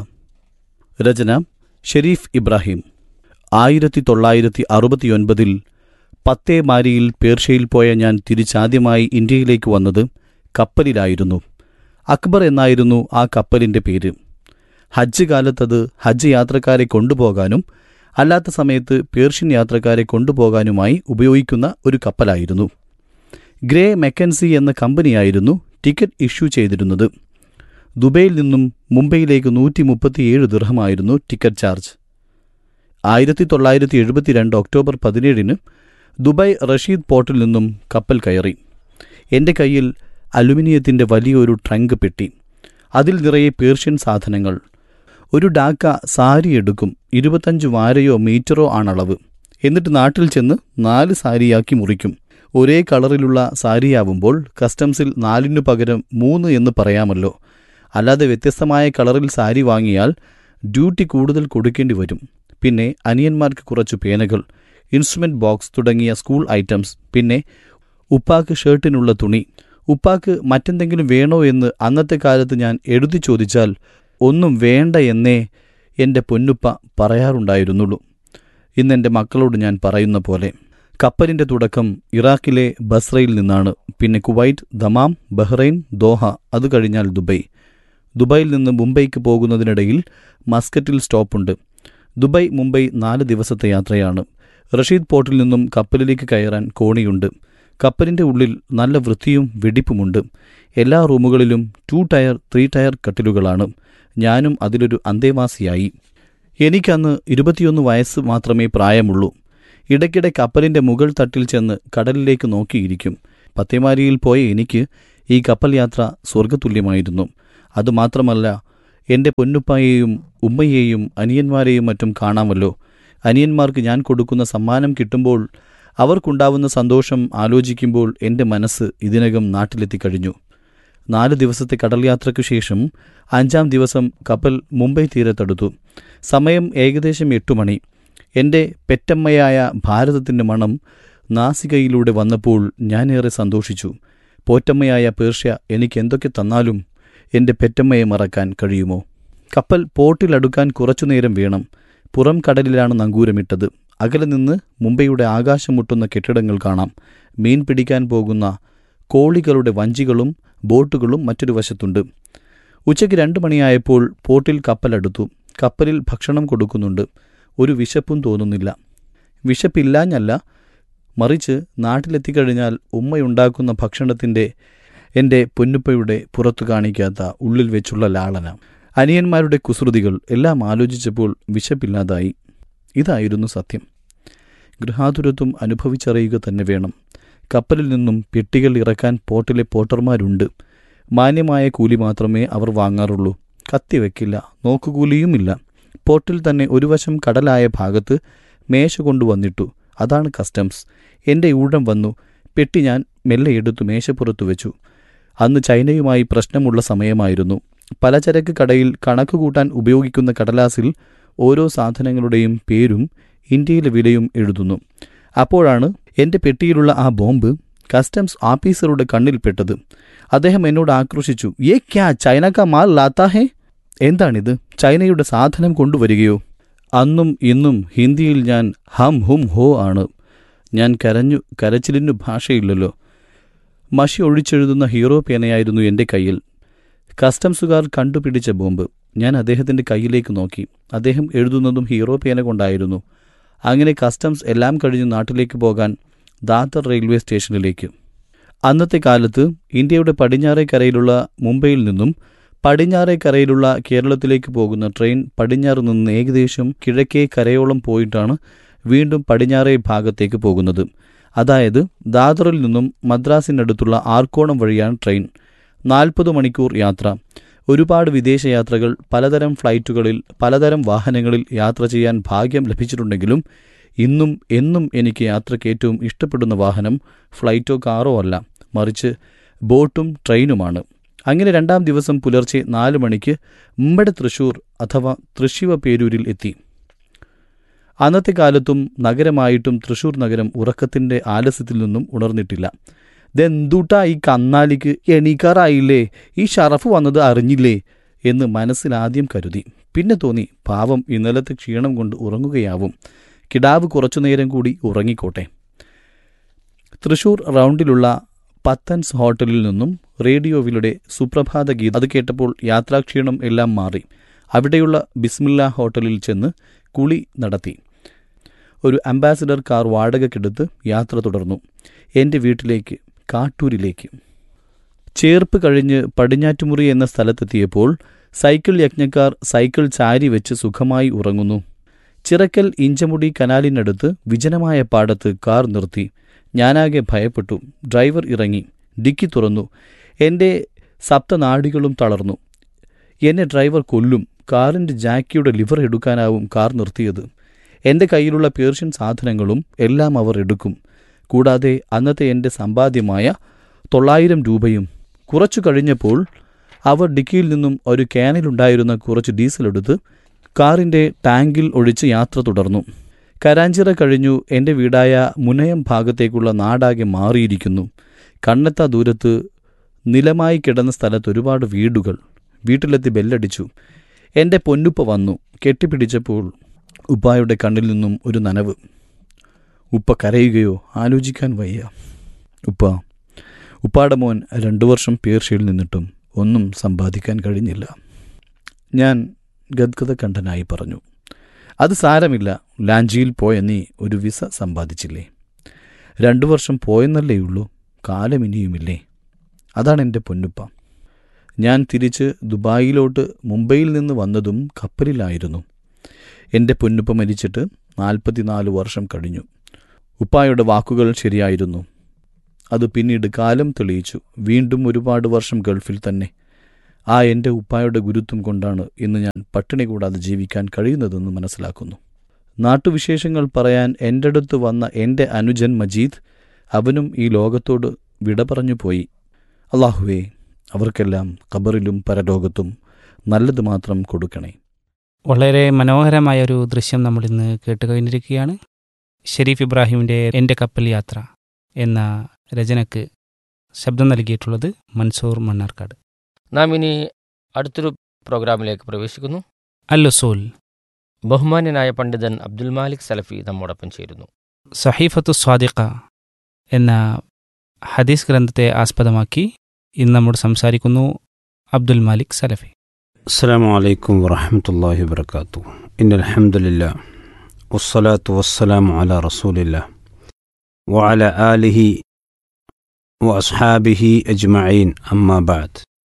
രചന ഷെരീഫ് ഇബ്രാഹിം ആയിരത്തി തൊള്ളായിരത്തി അറുപത്തിയൊൻപതിൽ പത്തേ മാരിയിൽ പേർഷ്യയിൽ പോയ ഞാൻ തിരിച്ചാദ്യമായി ഇന്ത്യയിലേക്ക് വന്നത് കപ്പലിലായിരുന്നു അക്ബർ എന്നായിരുന്നു ആ കപ്പലിന്റെ പേര് ഹജ്ജ് കാലത്തത് ഹജ്ജ് യാത്രക്കാരെ കൊണ്ടുപോകാനും അല്ലാത്ത സമയത്ത് പേർഷ്യൻ യാത്രക്കാരെ കൊണ്ടുപോകാനുമായി ഉപയോഗിക്കുന്ന ഒരു കപ്പലായിരുന്നു ഗ്രേ മെക്കൻസി എന്ന കമ്പനിയായിരുന്നു ടിക്കറ്റ് ഇഷ്യൂ ചെയ്തിരുന്നത് ദുബൈയിൽ നിന്നും മുംബൈയിലേക്ക് നൂറ്റി മുപ്പത്തിയേഴ് ദിർഹമായിരുന്നു ടിക്കറ്റ് ചാർജ് ആയിരത്തി തൊള്ളായിരത്തി എഴുപത്തിരണ്ട് ഒക്ടോബർ പതിനേഴിന് ദുബായ് റഷീദ് പോർട്ടിൽ നിന്നും കപ്പൽ കയറി എൻ്റെ കയ്യിൽ അലുമിനിയത്തിൻ്റെ വലിയൊരു ട്രങ്ക് പെട്ടി അതിൽ നിറയെ പേർഷ്യൻ സാധനങ്ങൾ ഒരു ഡാക്ക സാരി എടുക്കും ഇരുപത്തഞ്ച് വാരയോ മീറ്ററോ ആണളവ് എന്നിട്ട് നാട്ടിൽ ചെന്ന് നാല് സാരിയാക്കി മുറിക്കും ഒരേ കളറിലുള്ള സാരിയാവുമ്പോൾ കസ്റ്റംസിൽ നാലിനു പകരം മൂന്ന് എന്ന് പറയാമല്ലോ അല്ലാതെ വ്യത്യസ്തമായ കളറിൽ സാരി വാങ്ങിയാൽ ഡ്യൂട്ടി കൂടുതൽ കൊടുക്കേണ്ടി വരും പിന്നെ അനിയന്മാർക്ക് കുറച്ചു പേനകൾ ഇൻസ്ട്രുമെന്റ് ബോക്സ് തുടങ്ങിയ സ്കൂൾ ഐറ്റംസ് പിന്നെ ഉപ്പാക്ക് ഷർട്ടിനുള്ള തുണി ഉപ്പാക്ക് മറ്റെന്തെങ്കിലും വേണോ എന്ന് അന്നത്തെ കാലത്ത് ഞാൻ എഴുതി ചോദിച്ചാൽ ഒന്നും വേണ്ട എന്നേ എൻ്റെ പൊന്നുപ്പ പറയാറുണ്ടായിരുന്നുള്ളൂ ഇന്നെൻ്റെ മക്കളോട് ഞാൻ പറയുന്ന പോലെ കപ്പലിൻ്റെ തുടക്കം ഇറാഖിലെ ബസ്രയിൽ നിന്നാണ് പിന്നെ കുവൈറ്റ് ദമാം ബഹ്റൈൻ ദോഹ അത് കഴിഞ്ഞാൽ ദുബൈ ദുബൈയിൽ നിന്ന് മുംബൈക്ക് പോകുന്നതിനിടയിൽ മസ്കറ്റിൽ സ്റ്റോപ്പുണ്ട് ദുബൈ മുംബൈ നാല് ദിവസത്തെ യാത്രയാണ് റഷീദ് പോർട്ടിൽ നിന്നും കപ്പലിലേക്ക് കയറാൻ കോണിയുണ്ട് കപ്പലിൻ്റെ ഉള്ളിൽ നല്ല വൃത്തിയും വെടിപ്പുമുണ്ട് എല്ലാ റൂമുകളിലും ടു ടയർ ത്രീ ടയർ കട്ടിലുകളാണ് ഞാനും അതിലൊരു അന്തേവാസിയായി എനിക്കന്ന് ഇരുപത്തിയൊന്ന് വയസ്സ് മാത്രമേ പ്രായമുള്ളൂ ഇടയ്ക്കിടെ കപ്പലിൻ്റെ മുകൾ തട്ടിൽ ചെന്ന് കടലിലേക്ക് നോക്കിയിരിക്കും പത്തേമാരിയിൽ പോയ എനിക്ക് ഈ കപ്പൽ യാത്ര സ്വർഗതുല്യമായിരുന്നു അതുമാത്രമല്ല എൻ്റെ പൊന്നുപ്പായെയും ഉമ്മയെയും അനിയന്മാരെയും മറ്റും കാണാമല്ലോ അനിയന്മാർക്ക് ഞാൻ കൊടുക്കുന്ന സമ്മാനം കിട്ടുമ്പോൾ അവർക്കുണ്ടാവുന്ന സന്തോഷം ആലോചിക്കുമ്പോൾ എൻ്റെ മനസ്സ് ഇതിനകം നാട്ടിലെത്തിക്കഴിഞ്ഞു നാല് ദിവസത്തെ കടൽ യാത്രയ്ക്കു ശേഷം അഞ്ചാം ദിവസം കപ്പൽ മുംബൈ തീരത്തടുത്തു സമയം ഏകദേശം എട്ടു മണി എൻ്റെ പെറ്റമ്മയായ ഭാരതത്തിൻ്റെ മണം നാസികയിലൂടെ വന്നപ്പോൾ ഞാനേറെ സന്തോഷിച്ചു പോറ്റമ്മയായ പേർഷ്യ എനിക്ക് എന്തൊക്കെ തന്നാലും എൻ്റെ പെറ്റമ്മയെ മറക്കാൻ കഴിയുമോ കപ്പൽ പോർട്ടിലടുക്കാൻ കുറച്ചുനേരം വേണം പുറം കടലിലാണ് നങ്കൂരമിട്ടത് അകലെ നിന്ന് മുംബൈയുടെ ആകാശം മുട്ടുന്ന കെട്ടിടങ്ങൾ കാണാം മീൻ പിടിക്കാൻ പോകുന്ന കോളികളുടെ വഞ്ചികളും ബോട്ടുകളും മറ്റൊരു വശത്തുണ്ട് ഉച്ചയ്ക്ക് രണ്ട് മണിയായപ്പോൾ പോർട്ടിൽ കപ്പലടുത്തു കപ്പലിൽ ഭക്ഷണം കൊടുക്കുന്നുണ്ട് ഒരു വിശപ്പും തോന്നുന്നില്ല വിശപ്പില്ലാഞ്ഞല്ല മറിച്ച് നാട്ടിലെത്തിക്കഴിഞ്ഞാൽ ഉമ്മയുണ്ടാക്കുന്ന ഭക്ഷണത്തിൻ്റെ എൻ്റെ പൊന്നുപ്പയുടെ പുറത്തു കാണിക്കാത്ത ഉള്ളിൽ വെച്ചുള്ള ലാളന അനിയന്മാരുടെ കുസൃതികൾ എല്ലാം ആലോചിച്ചപ്പോൾ വിശപ്പില്ലാതായി ഇതായിരുന്നു സത്യം ഗൃഹാതുരത്വം അനുഭവിച്ചറിയുക തന്നെ വേണം കപ്പലിൽ നിന്നും പെട്ടികൾ ഇറക്കാൻ പോർട്ടിലെ പോട്ടർമാരുണ്ട് മാന്യമായ കൂലി മാത്രമേ അവർ വാങ്ങാറുള്ളൂ കത്തിവെക്കില്ല നോക്കുകൂലിയുമില്ല പോർട്ടിൽ തന്നെ ഒരു വശം കടലായ ഭാഗത്ത് മേശ കൊണ്ടുവന്നിട്ടു അതാണ് കസ്റ്റംസ് എൻ്റെ ഊഴം വന്നു പെട്ടി ഞാൻ മെല്ലെ എടുത്തു മേശപ്പുറത്തു വെച്ചു അന്ന് ചൈനയുമായി പ്രശ്നമുള്ള സമയമായിരുന്നു പലചരക്ക് കടയിൽ കണക്ക് കൂട്ടാൻ ഉപയോഗിക്കുന്ന കടലാസിൽ ഓരോ സാധനങ്ങളുടെയും പേരും ഇന്ത്യയിലെ വിലയും എഴുതുന്നു അപ്പോഴാണ് എൻ്റെ പെട്ടിയിലുള്ള ആ ബോംബ് കസ്റ്റംസ് ഓഫീസറുടെ കണ്ണിൽപ്പെട്ടത് അദ്ദേഹം എന്നോട് ആക്രോശിച്ചു ഏ ക്യാ ചൈന കാ മാൽ ലാത്താ ഹേ എന്താണിത് ചൈനയുടെ സാധനം കൊണ്ടുവരികയോ അന്നും ഇന്നും ഹിന്ദിയിൽ ഞാൻ ഹം ഹും ഹോ ആണ് ഞാൻ കരഞ്ഞു കരച്ചിലിനു ഭാഷയില്ലല്ലോ മഷി ഒഴിച്ചെഴുതുന്ന ഹീറോ പേനയായിരുന്നു എൻ്റെ കയ്യിൽ കസ്റ്റംസുകാർ കണ്ടുപിടിച്ച ബോംബ് ഞാൻ അദ്ദേഹത്തിൻ്റെ കയ്യിലേക്ക് നോക്കി അദ്ദേഹം എഴുതുന്നതും ഹീറോ പേന കൊണ്ടായിരുന്നു അങ്ങനെ കസ്റ്റംസ് എല്ലാം കഴിഞ്ഞ് നാട്ടിലേക്ക് പോകാൻ ദാദർ റെയിൽവേ സ്റ്റേഷനിലേക്ക് അന്നത്തെ കാലത്ത് ഇന്ത്യയുടെ പടിഞ്ഞാറേക്കരയിലുള്ള മുംബൈയിൽ നിന്നും പടിഞ്ഞാറേക്കരയിലുള്ള കേരളത്തിലേക്ക് പോകുന്ന ട്രെയിൻ പടിഞ്ഞാറ് നിന്ന് ഏകദേശം കിഴക്കേ കരയോളം പോയിട്ടാണ് വീണ്ടും പടിഞ്ഞാറേ ഭാഗത്തേക്ക് പോകുന്നത് അതായത് ദാദറിൽ നിന്നും മദ്രാസിനടുത്തുള്ള ആർക്കോണം വഴിയാണ് ട്രെയിൻ നാൽപ്പത് മണിക്കൂർ യാത്ര ഒരുപാട് വിദേശയാത്രകൾ പലതരം ഫ്ലൈറ്റുകളിൽ പലതരം വാഹനങ്ങളിൽ യാത്ര ചെയ്യാൻ ഭാഗ്യം ലഭിച്ചിട്ടുണ്ടെങ്കിലും ഇന്നും എന്നും എനിക്ക് യാത്രയ്ക്ക് ഏറ്റവും ഇഷ്ടപ്പെടുന്ന വാഹനം ഫ്ലൈറ്റോ കാറോ അല്ല മറിച്ച് ബോട്ടും ട്രെയിനുമാണ് അങ്ങനെ രണ്ടാം ദിവസം പുലർച്ചെ നാല് മണിക്ക് മുമ്പടെ തൃശൂർ അഥവാ തൃശിവ പേരൂരിൽ എത്തി അന്നത്തെ കാലത്തും നഗരമായിട്ടും തൃശൂർ നഗരം ഉറക്കത്തിന്റെ ആലസ്യത്തിൽ നിന്നും ഉണർന്നിട്ടില്ല ഇതെന്തൂട്ടാ ഈ കന്നാലിക്ക് എണീക്കാറായില്ലേ ഈ ഷറഫ് വന്നത് അറിഞ്ഞില്ലേ എന്ന് മനസ്സിലാദ്യം കരുതി പിന്നെ തോന്നി പാവം ഇന്നലത്തെ ക്ഷീണം കൊണ്ട് ഉറങ്ങുകയാവും കിടാവ് കുറച്ചുനേരം കൂടി ഉറങ്ങിക്കോട്ടെ തൃശൂർ റൗണ്ടിലുള്ള പത്തൻസ് ഹോട്ടലിൽ നിന്നും റേഡിയോവിലൂടെ സുപ്രഭാത ഗീതം അത് കേട്ടപ്പോൾ യാത്രാക്ഷീണം എല്ലാം മാറി അവിടെയുള്ള ബിസ്മില്ല ഹോട്ടലിൽ ചെന്ന് കുളി നടത്തി ഒരു അംബാസിഡർ കാർ വാടകയ്ക്കെടുത്ത് യാത്ര തുടർന്നു എൻ്റെ വീട്ടിലേക്ക് കാട്ടൂരിലേക്ക് ചേർപ്പ് കഴിഞ്ഞ് പടിഞ്ഞാറ്റുമുറി എന്ന സ്ഥലത്തെത്തിയപ്പോൾ സൈക്കിൾ യജ്ഞക്കാർ സൈക്കിൾ ചാരി വെച്ച് സുഖമായി ഉറങ്ങുന്നു ചിറക്കൽ ഇഞ്ചമുടി കനാലിനടുത്ത് വിജനമായ പാടത്ത് കാർ നിർത്തി ഞാനാകെ ഭയപ്പെട്ടു ഡ്രൈവർ ഇറങ്ങി ഡിക്കി തുറന്നു എൻ്റെ സപ്തനാഡികളും തളർന്നു എന്നെ ഡ്രൈവർ കൊല്ലും കാറിൻ്റെ ജാക്കിയുടെ ലിവർ എടുക്കാനാവും കാർ നിർത്തിയത് എൻ്റെ കയ്യിലുള്ള പേർഷ്യൻ സാധനങ്ങളും എല്ലാം അവർ എടുക്കും കൂടാതെ അന്നത്തെ എൻ്റെ സമ്പാദ്യമായ തൊള്ളായിരം രൂപയും കുറച്ചു കഴിഞ്ഞപ്പോൾ അവർ ഡിക്കിയിൽ നിന്നും ഒരു ക്യാനിലുണ്ടായിരുന്ന കുറച്ച് ഡീസൽ എടുത്ത് കാറിൻ്റെ ടാങ്കിൽ ഒഴിച്ച് യാത്ര തുടർന്നു കരാഞ്ചിറ കഴിഞ്ഞു എൻ്റെ വീടായ മുനയം ഭാഗത്തേക്കുള്ള നാടാകെ മാറിയിരിക്കുന്നു കണ്ണെത്താ ദൂരത്ത് നിലമായി കിടന്ന സ്ഥലത്ത് ഒരുപാട് വീടുകൾ വീട്ടിലെത്തി ബെല്ലടിച്ചു എൻ്റെ പൊന്നുപ്പ വന്നു കെട്ടിപ്പിടിച്ചപ്പോൾ ഉപ്പായുടെ കണ്ണിൽ നിന്നും ഒരു നനവ് ഉപ്പ കരയുകയോ ആലോചിക്കാൻ വയ്യ ഉപ്പ ഉപ്പാടെ മോൻ രണ്ടു വർഷം പേർഷ്യയിൽ നിന്നിട്ടും ഒന്നും സമ്പാദിക്കാൻ കഴിഞ്ഞില്ല ഞാൻ ഗദ്ഗതകണ്ഠനായി പറഞ്ഞു അത് സാരമില്ല ലാഞ്ചിയിൽ പോയ നീ ഒരു വിസ സമ്പാദിച്ചില്ലേ രണ്ടു വർഷം പോയെന്നല്ലേ ഉള്ളൂ കാലം ഇനിയുമില്ലേ അതാണ് എൻ്റെ പൊന്നുപ്പ ഞാൻ തിരിച്ച് ദുബായിലോട്ട് മുംബൈയിൽ നിന്ന് വന്നതും കപ്പലിലായിരുന്നു എൻ്റെ പൊന്നുപ്പ മരിച്ചിട്ട് നാൽപ്പത്തിനാല് വർഷം കഴിഞ്ഞു ഉപ്പായുടെ വാക്കുകൾ ശരിയായിരുന്നു അത് പിന്നീട് കാലം തെളിയിച്ചു വീണ്ടും ഒരുപാട് വർഷം ഗൾഫിൽ തന്നെ ആ എൻ്റെ ഉപ്പായുടെ ഗുരുത്വം കൊണ്ടാണ് ഇന്ന് ഞാൻ പട്ടിണി കൂടാതെ ജീവിക്കാൻ കഴിയുന്നതെന്ന് മനസ്സിലാക്കുന്നു നാട്ടുവിശേഷങ്ങൾ പറയാൻ എൻ്റെ അടുത്ത് വന്ന എൻ്റെ അനുജൻ മജീദ് അവനും ഈ ലോകത്തോട് വിട പറഞ്ഞു പോയി അള്ളാഹുവേ അവർക്കെല്ലാം ഖബറിലും പരലോകത്തും നല്ലത് മാത്രം കൊടുക്കണേ വളരെ മനോഹരമായ ഒരു ദൃശ്യം നമ്മൾ ഇന്ന് കേട്ട് കഴിഞ്ഞിരിക്കുകയാണ് ഷെരീഫ് ഇബ്രാഹിമിൻ്റെ എൻ്റെ കപ്പൽ യാത്ര എന്ന രചനയ്ക്ക് ശബ്ദം നൽകിയിട്ടുള്ളത് മൻസൂർ മണ്ണാർക്കാട് നാം ഇനി അടുത്തൊരു പ്രോഗ്രാമിലേക്ക് പ്രവേശിക്കുന്നു അല്ലുസൂൽ ബഹുമാന്യനായ പണ്ഡിതൻ അബ്ദുൽ മാലിക് സലഫി നമ്മോടൊപ്പം ചേരുന്നു സഹീഫത്തു സ്വാദിഖ എന്ന ഹദീസ് ഗ്രന്ഥത്തെ ആസ്പദമാക്കി ഇന്ന് നമ്മോട് സംസാരിക്കുന്നു അബ്ദുൽ മാലിക് സലഫി السلام عليكم ورحمة الله وبركاته إن الحمد لله والصلاة والسلام على رسول الله وعلى آله وأصحابه أجمعين أما بعد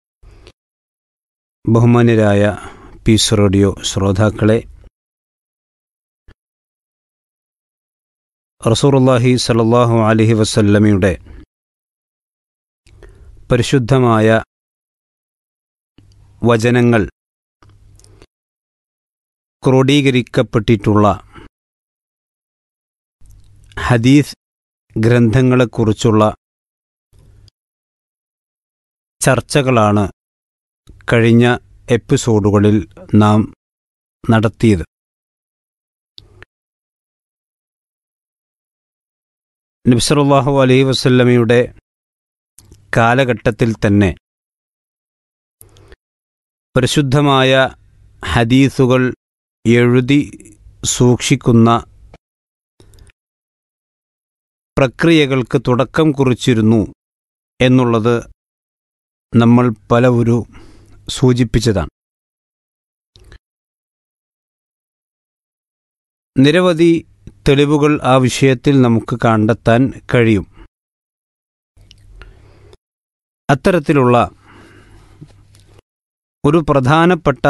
ബഹുമാന്യരായ പീസ് റേഡിയോ ശ്രോതാക്കളെ റസൂറുല്ലാഹി സലല്ലാഹു അലഹി വസല്ലമയുടെ പരിശുദ്ധമായ വചനങ്ങൾ ക്രോഡീകരിക്കപ്പെട്ടിട്ടുള്ള ഹദീസ് ഗ്രന്ഥങ്ങളെക്കുറിച്ചുള്ള ചർച്ചകളാണ് കഴിഞ്ഞ എപ്പിസോഡുകളിൽ നാം നടത്തിയത് നബ്സറുല്ലാഹു അലൈഹി വസല്ലമയുടെ കാലഘട്ടത്തിൽ തന്നെ പരിശുദ്ധമായ ഹദീസുകൾ എഴുതി സൂക്ഷിക്കുന്ന പ്രക്രിയകൾക്ക് തുടക്കം കുറിച്ചിരുന്നു എന്നുള്ളത് നമ്മൾ പലവരും സൂചിപ്പിച്ചതാണ് നിരവധി തെളിവുകൾ ആ വിഷയത്തിൽ നമുക്ക് കണ്ടെത്താൻ കഴിയും അത്തരത്തിലുള്ള ഒരു പ്രധാനപ്പെട്ട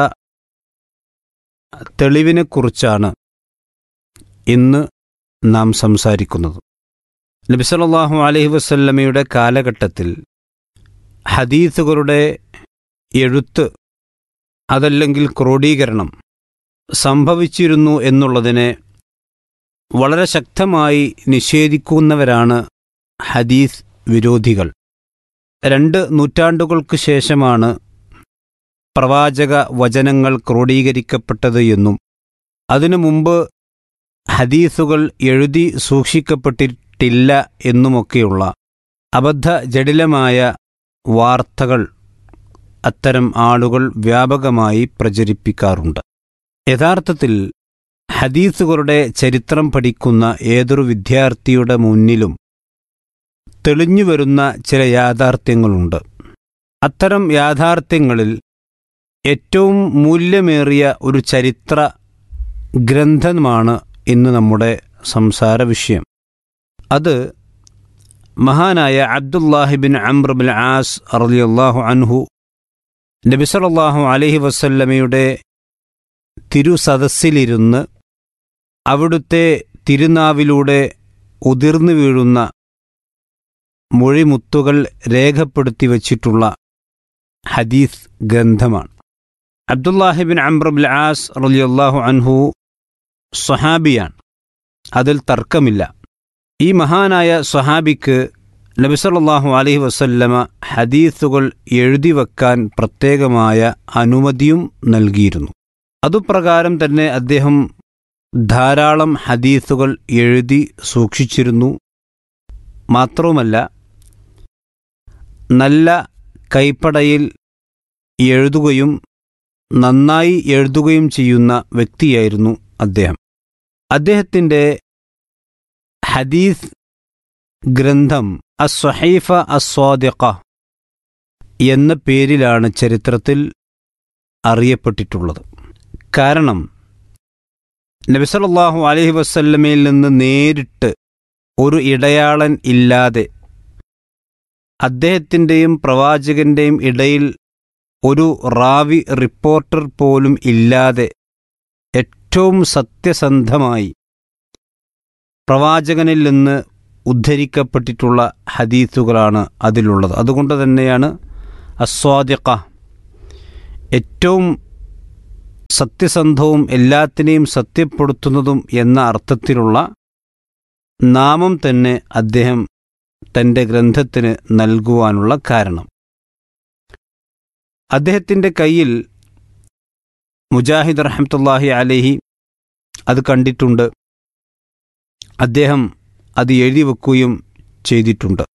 തെളിവിനെക്കുറിച്ചാണ് ഇന്ന് നാം സംസാരിക്കുന്നത് നബി സല്ലല്ലാഹു അലൈഹി വസല്ലമയുടെ കാലഘട്ടത്തിൽ ഹദീസുകളുടെ എഴുത്ത് അതല്ലെങ്കിൽ ക്രോഡീകരണം സംഭവിച്ചിരുന്നു എന്നുള്ളതിനെ വളരെ ശക്തമായി നിഷേധിക്കുന്നവരാണ് ഹദീസ് വിരോധികൾ രണ്ട് നൂറ്റാണ്ടുകൾക്ക് ശേഷമാണ് പ്രവാചക വചനങ്ങൾ ക്രോഡീകരിക്കപ്പെട്ടത് എന്നും അതിനു മുമ്പ് ഹദീസുകൾ എഴുതി സൂക്ഷിക്കപ്പെട്ടിട്ടില്ല എന്നുമൊക്കെയുള്ള അബദ്ധ ജടിലമായ വാർത്തകൾ അത്തരം ആളുകൾ വ്യാപകമായി പ്രചരിപ്പിക്കാറുണ്ട് യഥാർത്ഥത്തിൽ ഹദീസുകളുടെ ചരിത്രം പഠിക്കുന്ന ഏതൊരു വിദ്യാർത്ഥിയുടെ മുന്നിലും തെളിഞ്ഞുവരുന്ന ചില യാഥാർത്ഥ്യങ്ങളുണ്ട് അത്തരം യാഥാർത്ഥ്യങ്ങളിൽ ഏറ്റവും മൂല്യമേറിയ ഒരു ചരിത്ര ഗ്രന്ഥമാണ് ഇന്ന് നമ്മുടെ സംസാര വിഷയം അത് മഹാനായ അബ്ദുല്ലാഹിബിൻ അംബ്രബിൻ ആസ് റളിയല്ലാഹു അൻഹു നബിസലല്ലാഹു അലഹി വസല്ലമയുടെ തിരുസദസ്സിലിരുന്ന് അവിടുത്തെ തിരുനാവിലൂടെ ഉതിർന്നു വീഴുന്ന മൊഴിമുത്തുകൾ രേഖപ്പെടുത്തി വച്ചിട്ടുള്ള ഹദീസ് ഗ്രന്ഥമാണ് അബ്ദുല്ലാഹിബിൻ അംബ്രബിൽ ആസ് റലിയല്ലാഹു അൻഹു സ്വഹാബിയാണ് അതിൽ തർക്കമില്ല ഈ മഹാനായ സ്വഹാബിക്ക് നബിസല്ലാഹു അലഹി വസല്ലമ ഹദീസുകൾ എഴുതി വെക്കാൻ പ്രത്യേകമായ അനുമതിയും നൽകിയിരുന്നു അതുപ്രകാരം തന്നെ അദ്ദേഹം ധാരാളം ഹദീസുകൾ എഴുതി സൂക്ഷിച്ചിരുന്നു മാത്രവുമല്ല നല്ല കൈപ്പടയിൽ എഴുതുകയും നന്നായി എഴുതുകയും ചെയ്യുന്ന വ്യക്തിയായിരുന്നു അദ്ദേഹം അദ്ദേഹത്തിൻ്റെ ഹദീസ് ഗ്രന്ഥം അസ്വഹൈഫ അസ്വാദിഖ എന്ന പേരിലാണ് ചരിത്രത്തിൽ അറിയപ്പെട്ടിട്ടുള്ളത് കാരണം നബിസലല്ലാഹു അലഹി വസല്ലമയിൽ നിന്ന് നേരിട്ട് ഒരു ഇടയാളൻ ഇല്ലാതെ അദ്ദേഹത്തിൻ്റെയും പ്രവാചകന്റെയും ഇടയിൽ ഒരു റാവി റിപ്പോർട്ടർ പോലും ഇല്ലാതെ ഏറ്റവും സത്യസന്ധമായി പ്രവാചകനിൽ നിന്ന് ഉദ്ധരിക്കപ്പെട്ടിട്ടുള്ള ഹദീസുകളാണ് അതിലുള്ളത് അതുകൊണ്ട് തന്നെയാണ് അസ്വാദിഖ ഏറ്റവും സത്യസന്ധവും എല്ലാത്തിനെയും സത്യപ്പെടുത്തുന്നതും എന്ന അർത്ഥത്തിലുള്ള നാമം തന്നെ അദ്ദേഹം തൻ്റെ ഗ്രന്ഥത്തിന് നൽകുവാനുള്ള കാരണം അദ്ദേഹത്തിൻ്റെ കയ്യിൽ മുജാഹിദ് റഹമത്തുല്ലാഹി അലഹി അത് കണ്ടിട്ടുണ്ട് അദ്ദേഹം അത് എഴുതി വെക്കുകയും ചെയ്തിട്ടുണ്ട്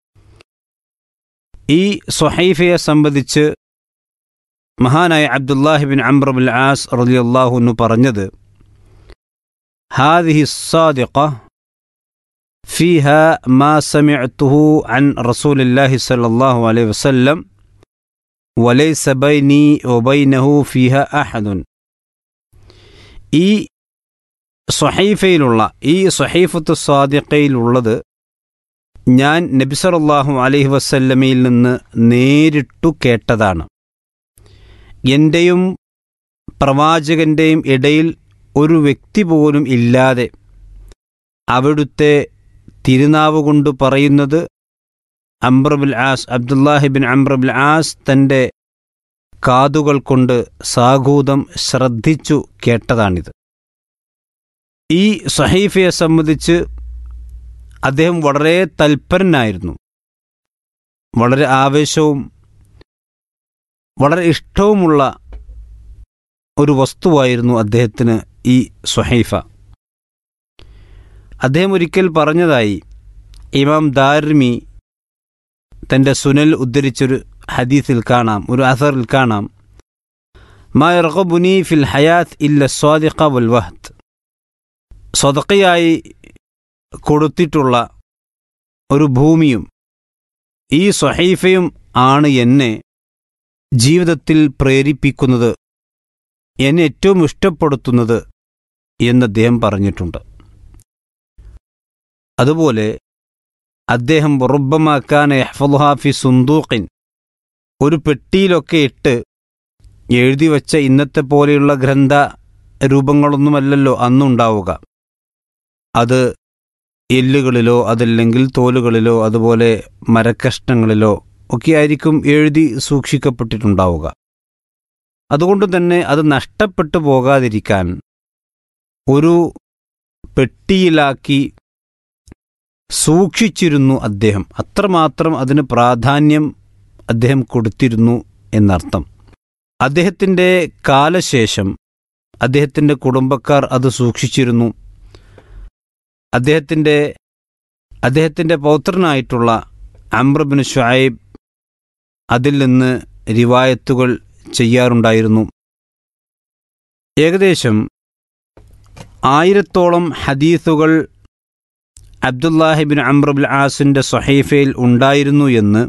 ഈ സൊഹൈഫയെ സംബന്ധിച്ച് മഹാനായ അബ്ദുല്ലാഹിബിൻ അംബ്രബുൽ ആസ് റലിയല്ലാഹുന്നു പറഞ്ഞത് ഹാദിഹി സാദിഖ فيها ما سمعته عن رسول الله صلى الله عليه وسلم وليس بيني وبينه فيها أحد ഈ സൊഹൈഫയിലുള്ള ഈ സൊഹൈഫത്ത് സാദിഖയിലുള്ളത് ഞാൻ നബിസറല്ലാഹു അലൈഹി വസല്ലമയിൽ നിന്ന് നേരിട്ടു കേട്ടതാണ് എൻ്റെയും പ്രവാചകൻ്റെയും ഇടയിൽ ഒരു വ്യക്തി പോലും ഇല്ലാതെ അവിടുത്തെ തിരുനാവ് കൊണ്ട് പറയുന്നത് അംബ്രബുൽ ആസ് അബ്ദുല്ലാഹിബിൻ അംബ്രബുൽ ആസ് തൻ്റെ കാതുകൾ കൊണ്ട് സാഗൂതം ശ്രദ്ധിച്ചു കേട്ടതാണിത് ഈ സഹീഫയെ സംബന്ധിച്ച് അദ്ദേഹം വളരെ തൽപരനായിരുന്നു വളരെ ആവേശവും വളരെ ഇഷ്ടവുമുള്ള ഒരു വസ്തുവായിരുന്നു അദ്ദേഹത്തിന് ഈ സുഹൈഫ അദ്ദേഹം ഒരിക്കൽ പറഞ്ഞതായി ഇമാം ദാർമി തൻ്റെ സുനൽ ഉദ്ധരിച്ചൊരു ഹദീസിൽ കാണാം ഒരു അസറിൽ കാണാം മാ റഖബുനി ഫിൽ ഹയാത്ത് ഇല്ല സ്വാദിഖ വൽ വഹത്ത് സ്വതക്കയായി കൊടുത്തിട്ടുള്ള ഒരു ഭൂമിയും ഈ സ്വഹൈഫയും ആണ് എന്നെ ജീവിതത്തിൽ പ്രേരിപ്പിക്കുന്നത് എന്നെ ഏറ്റവും ഇഷ്ടപ്പെടുത്തുന്നത് എന്ന് അദ്ദേഹം പറഞ്ഞിട്ടുണ്ട് അതുപോലെ അദ്ദേഹം റുബമാക്കാൻ എഹ്ഫുഹാഫി സുന്ദൂഖിൻ ഒരു പെട്ടിയിലൊക്കെ ഇട്ട് എഴുതി വച്ച ഇന്നത്തെ പോലെയുള്ള ഗ്രന്ഥ രൂപങ്ങളൊന്നുമല്ലല്ലോ അന്നുണ്ടാവുക അത് എല്ലുകളിലോ അതല്ലെങ്കിൽ തോലുകളിലോ അതുപോലെ മരക്കഷ്ണങ്ങളിലോ ഒക്കെ ആയിരിക്കും എഴുതി സൂക്ഷിക്കപ്പെട്ടിട്ടുണ്ടാവുക അതുകൊണ്ട് തന്നെ അത് നഷ്ടപ്പെട്ടു പോകാതിരിക്കാൻ ഒരു പെട്ടിയിലാക്കി സൂക്ഷിച്ചിരുന്നു അദ്ദേഹം അത്രമാത്രം അതിന് പ്രാധാന്യം അദ്ദേഹം കൊടുത്തിരുന്നു എന്നർത്ഥം അദ്ദേഹത്തിൻ്റെ കാലശേഷം അദ്ദേഹത്തിൻ്റെ കുടുംബക്കാർ അത് സൂക്ഷിച്ചിരുന്നു അദ്ദേഹത്തിൻ്റെ അദ്ദേഹത്തിൻ്റെ പൗത്രനായിട്ടുള്ള അമ്രബിൻ ഷുഐബ് അതിൽ നിന്ന് റിവായത്തുകൾ ചെയ്യാറുണ്ടായിരുന്നു ഏകദേശം ആയിരത്തോളം ഹദീസുകൾ അബ്ദുല്ലാഹിബിൻ അമ്രബുൽ ആസിൻ്റെ സഹീഫയിൽ ഉണ്ടായിരുന്നു എന്ന്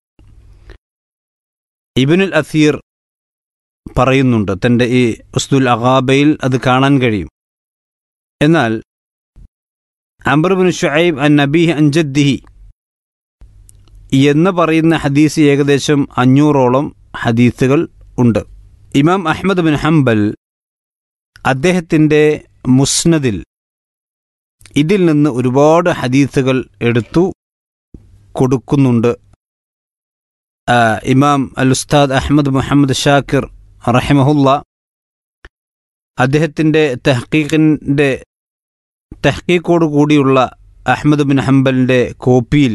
ഇബിനുൽ അസീർ പറയുന്നുണ്ട് തൻ്റെ ഈ ഉസ്തുൽ അഗാബയിൽ അത് കാണാൻ കഴിയും എന്നാൽ അംബർബിൻ ഷുഐബ് അൻ നബീഹ് അൻജദ്ദിഹി എന്ന് പറയുന്ന ഹദീസ് ഏകദേശം അഞ്ഞൂറോളം ഹദീസുകൾ ഉണ്ട് ഇമാം അഹ്മദ് ബിൻ ഹംബൽ അദ്ദേഹത്തിൻ്റെ മുസ്നദിൽ ഇതിൽ നിന്ന് ഒരുപാട് ഹദീസുകൾ എടുത്തു കൊടുക്കുന്നുണ്ട് ആ, ഇമാം അൽ ഉസ്താദ് അഹമ്മദ് മുഹമ്മദ് ഷാക്കിർ റഹിമഹുല്ല അദ്ദേഹത്തിൻ്റെ തെഹ്ക്കീഖിൻ്റെ തെഹ്ക്കീക്കോട് കൂടിയുള്ള അഹമ്മദ് ബിൻ ഹംബലിൻ്റെ കോപ്പിയിൽ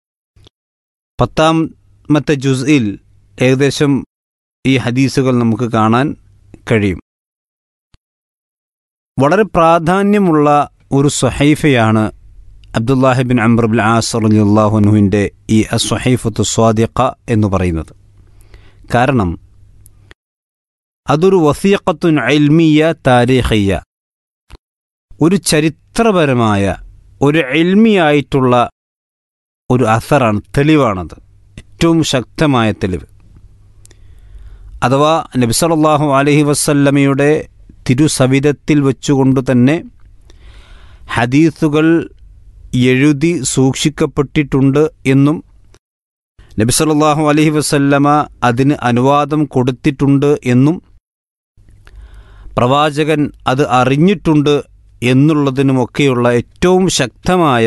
പത്താമത്തെ ജുസ്ഇൽ ഏകദേശം ഈ ഹദീസുകൾ നമുക്ക് കാണാൻ കഴിയും വളരെ പ്രാധാന്യമുള്ള ഒരു സ്വഹൈഫയാണ് അബ്ദുല്ലാഹിബിൻ അംബ്രബുൽ ആസ് റലിയുല്ലാഹുനുവിൻ്റെ ഈ അസ്വഹൈഫത്ത് സ്വാദിഖ എന്ന് പറയുന്നത് കാരണം അതൊരു വസീഖത്തുൻ അൽമിയ താരീഖയ്യ ഒരു ചരിത്രപരമായ ഒരു എൽമിയായിട്ടുള്ള ഒരു അസറാണ് തെളിവാണത് ഏറ്റവും ശക്തമായ തെളിവ് അഥവാ നബിസലല്ലാഹു അലഹി വസല്ലമയുടെ തിരുസവിധത്തിൽ വെച്ചുകൊണ്ട് തന്നെ ഹദീസുകൾ എഴുതി സൂക്ഷിക്കപ്പെട്ടിട്ടുണ്ട് എന്നും നബിസലല്ലാഹു അലഹി വസല്ലമ അതിന് അനുവാദം കൊടുത്തിട്ടുണ്ട് എന്നും പ്രവാചകൻ അത് അറിഞ്ഞിട്ടുണ്ട് എന്നുള്ളതിനുമൊക്കെയുള്ള ഏറ്റവും ശക്തമായ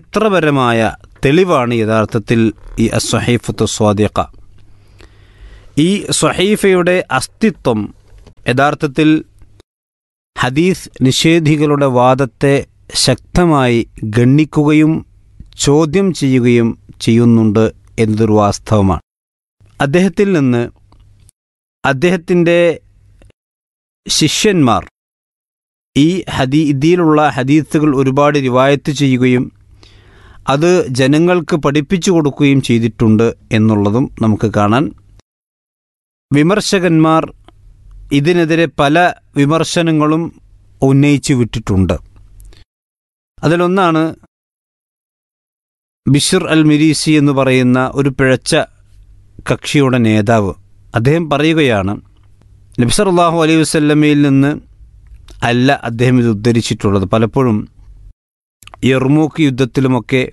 ചരിത്രപരമായ തെളിവാണ് യഥാർത്ഥത്തിൽ ഈ അസ്വഹൈഫത്ത് സ്വാദിഖ ഈ സ്വഹീഫയുടെ അസ്തിത്വം യഥാർത്ഥത്തിൽ ഹദീസ് നിഷേധികളുടെ വാദത്തെ ശക്തമായി ഗണ്ണിക്കുകയും ചോദ്യം ചെയ്യുകയും ചെയ്യുന്നുണ്ട് എന്നതൊരു വാസ്തവമാണ് അദ്ദേഹത്തിൽ നിന്ന് അദ്ദേഹത്തിൻ്റെ ശിഷ്യന്മാർ ഈ ഹദീ ഇതിലുള്ള ഹദീത്തുകൾ ഒരുപാട് റിവായത്ത് ചെയ്യുകയും അത് ജനങ്ങൾക്ക് പഠിപ്പിച്ചു കൊടുക്കുകയും ചെയ്തിട്ടുണ്ട് എന്നുള്ളതും നമുക്ക് കാണാൻ വിമർശകന്മാർ ഇതിനെതിരെ പല വിമർശനങ്ങളും ഉന്നയിച്ചു വിട്ടിട്ടുണ്ട് അതിലൊന്നാണ് ബിഷർ അൽ മിരീസി എന്ന് പറയുന്ന ഒരു പിഴച്ച കക്ഷിയുടെ നേതാവ് അദ്ദേഹം പറയുകയാണ് നബിസറുല്ലാഹു അലൈഹി വസല്ലമയിൽ നിന്ന് അല്ല അദ്ദേഹം ഇത് ഉദ്ധരിച്ചിട്ടുള്ളത് പലപ്പോഴും യർമൂക്ക് യുദ്ധത്തിലുമൊക്കെ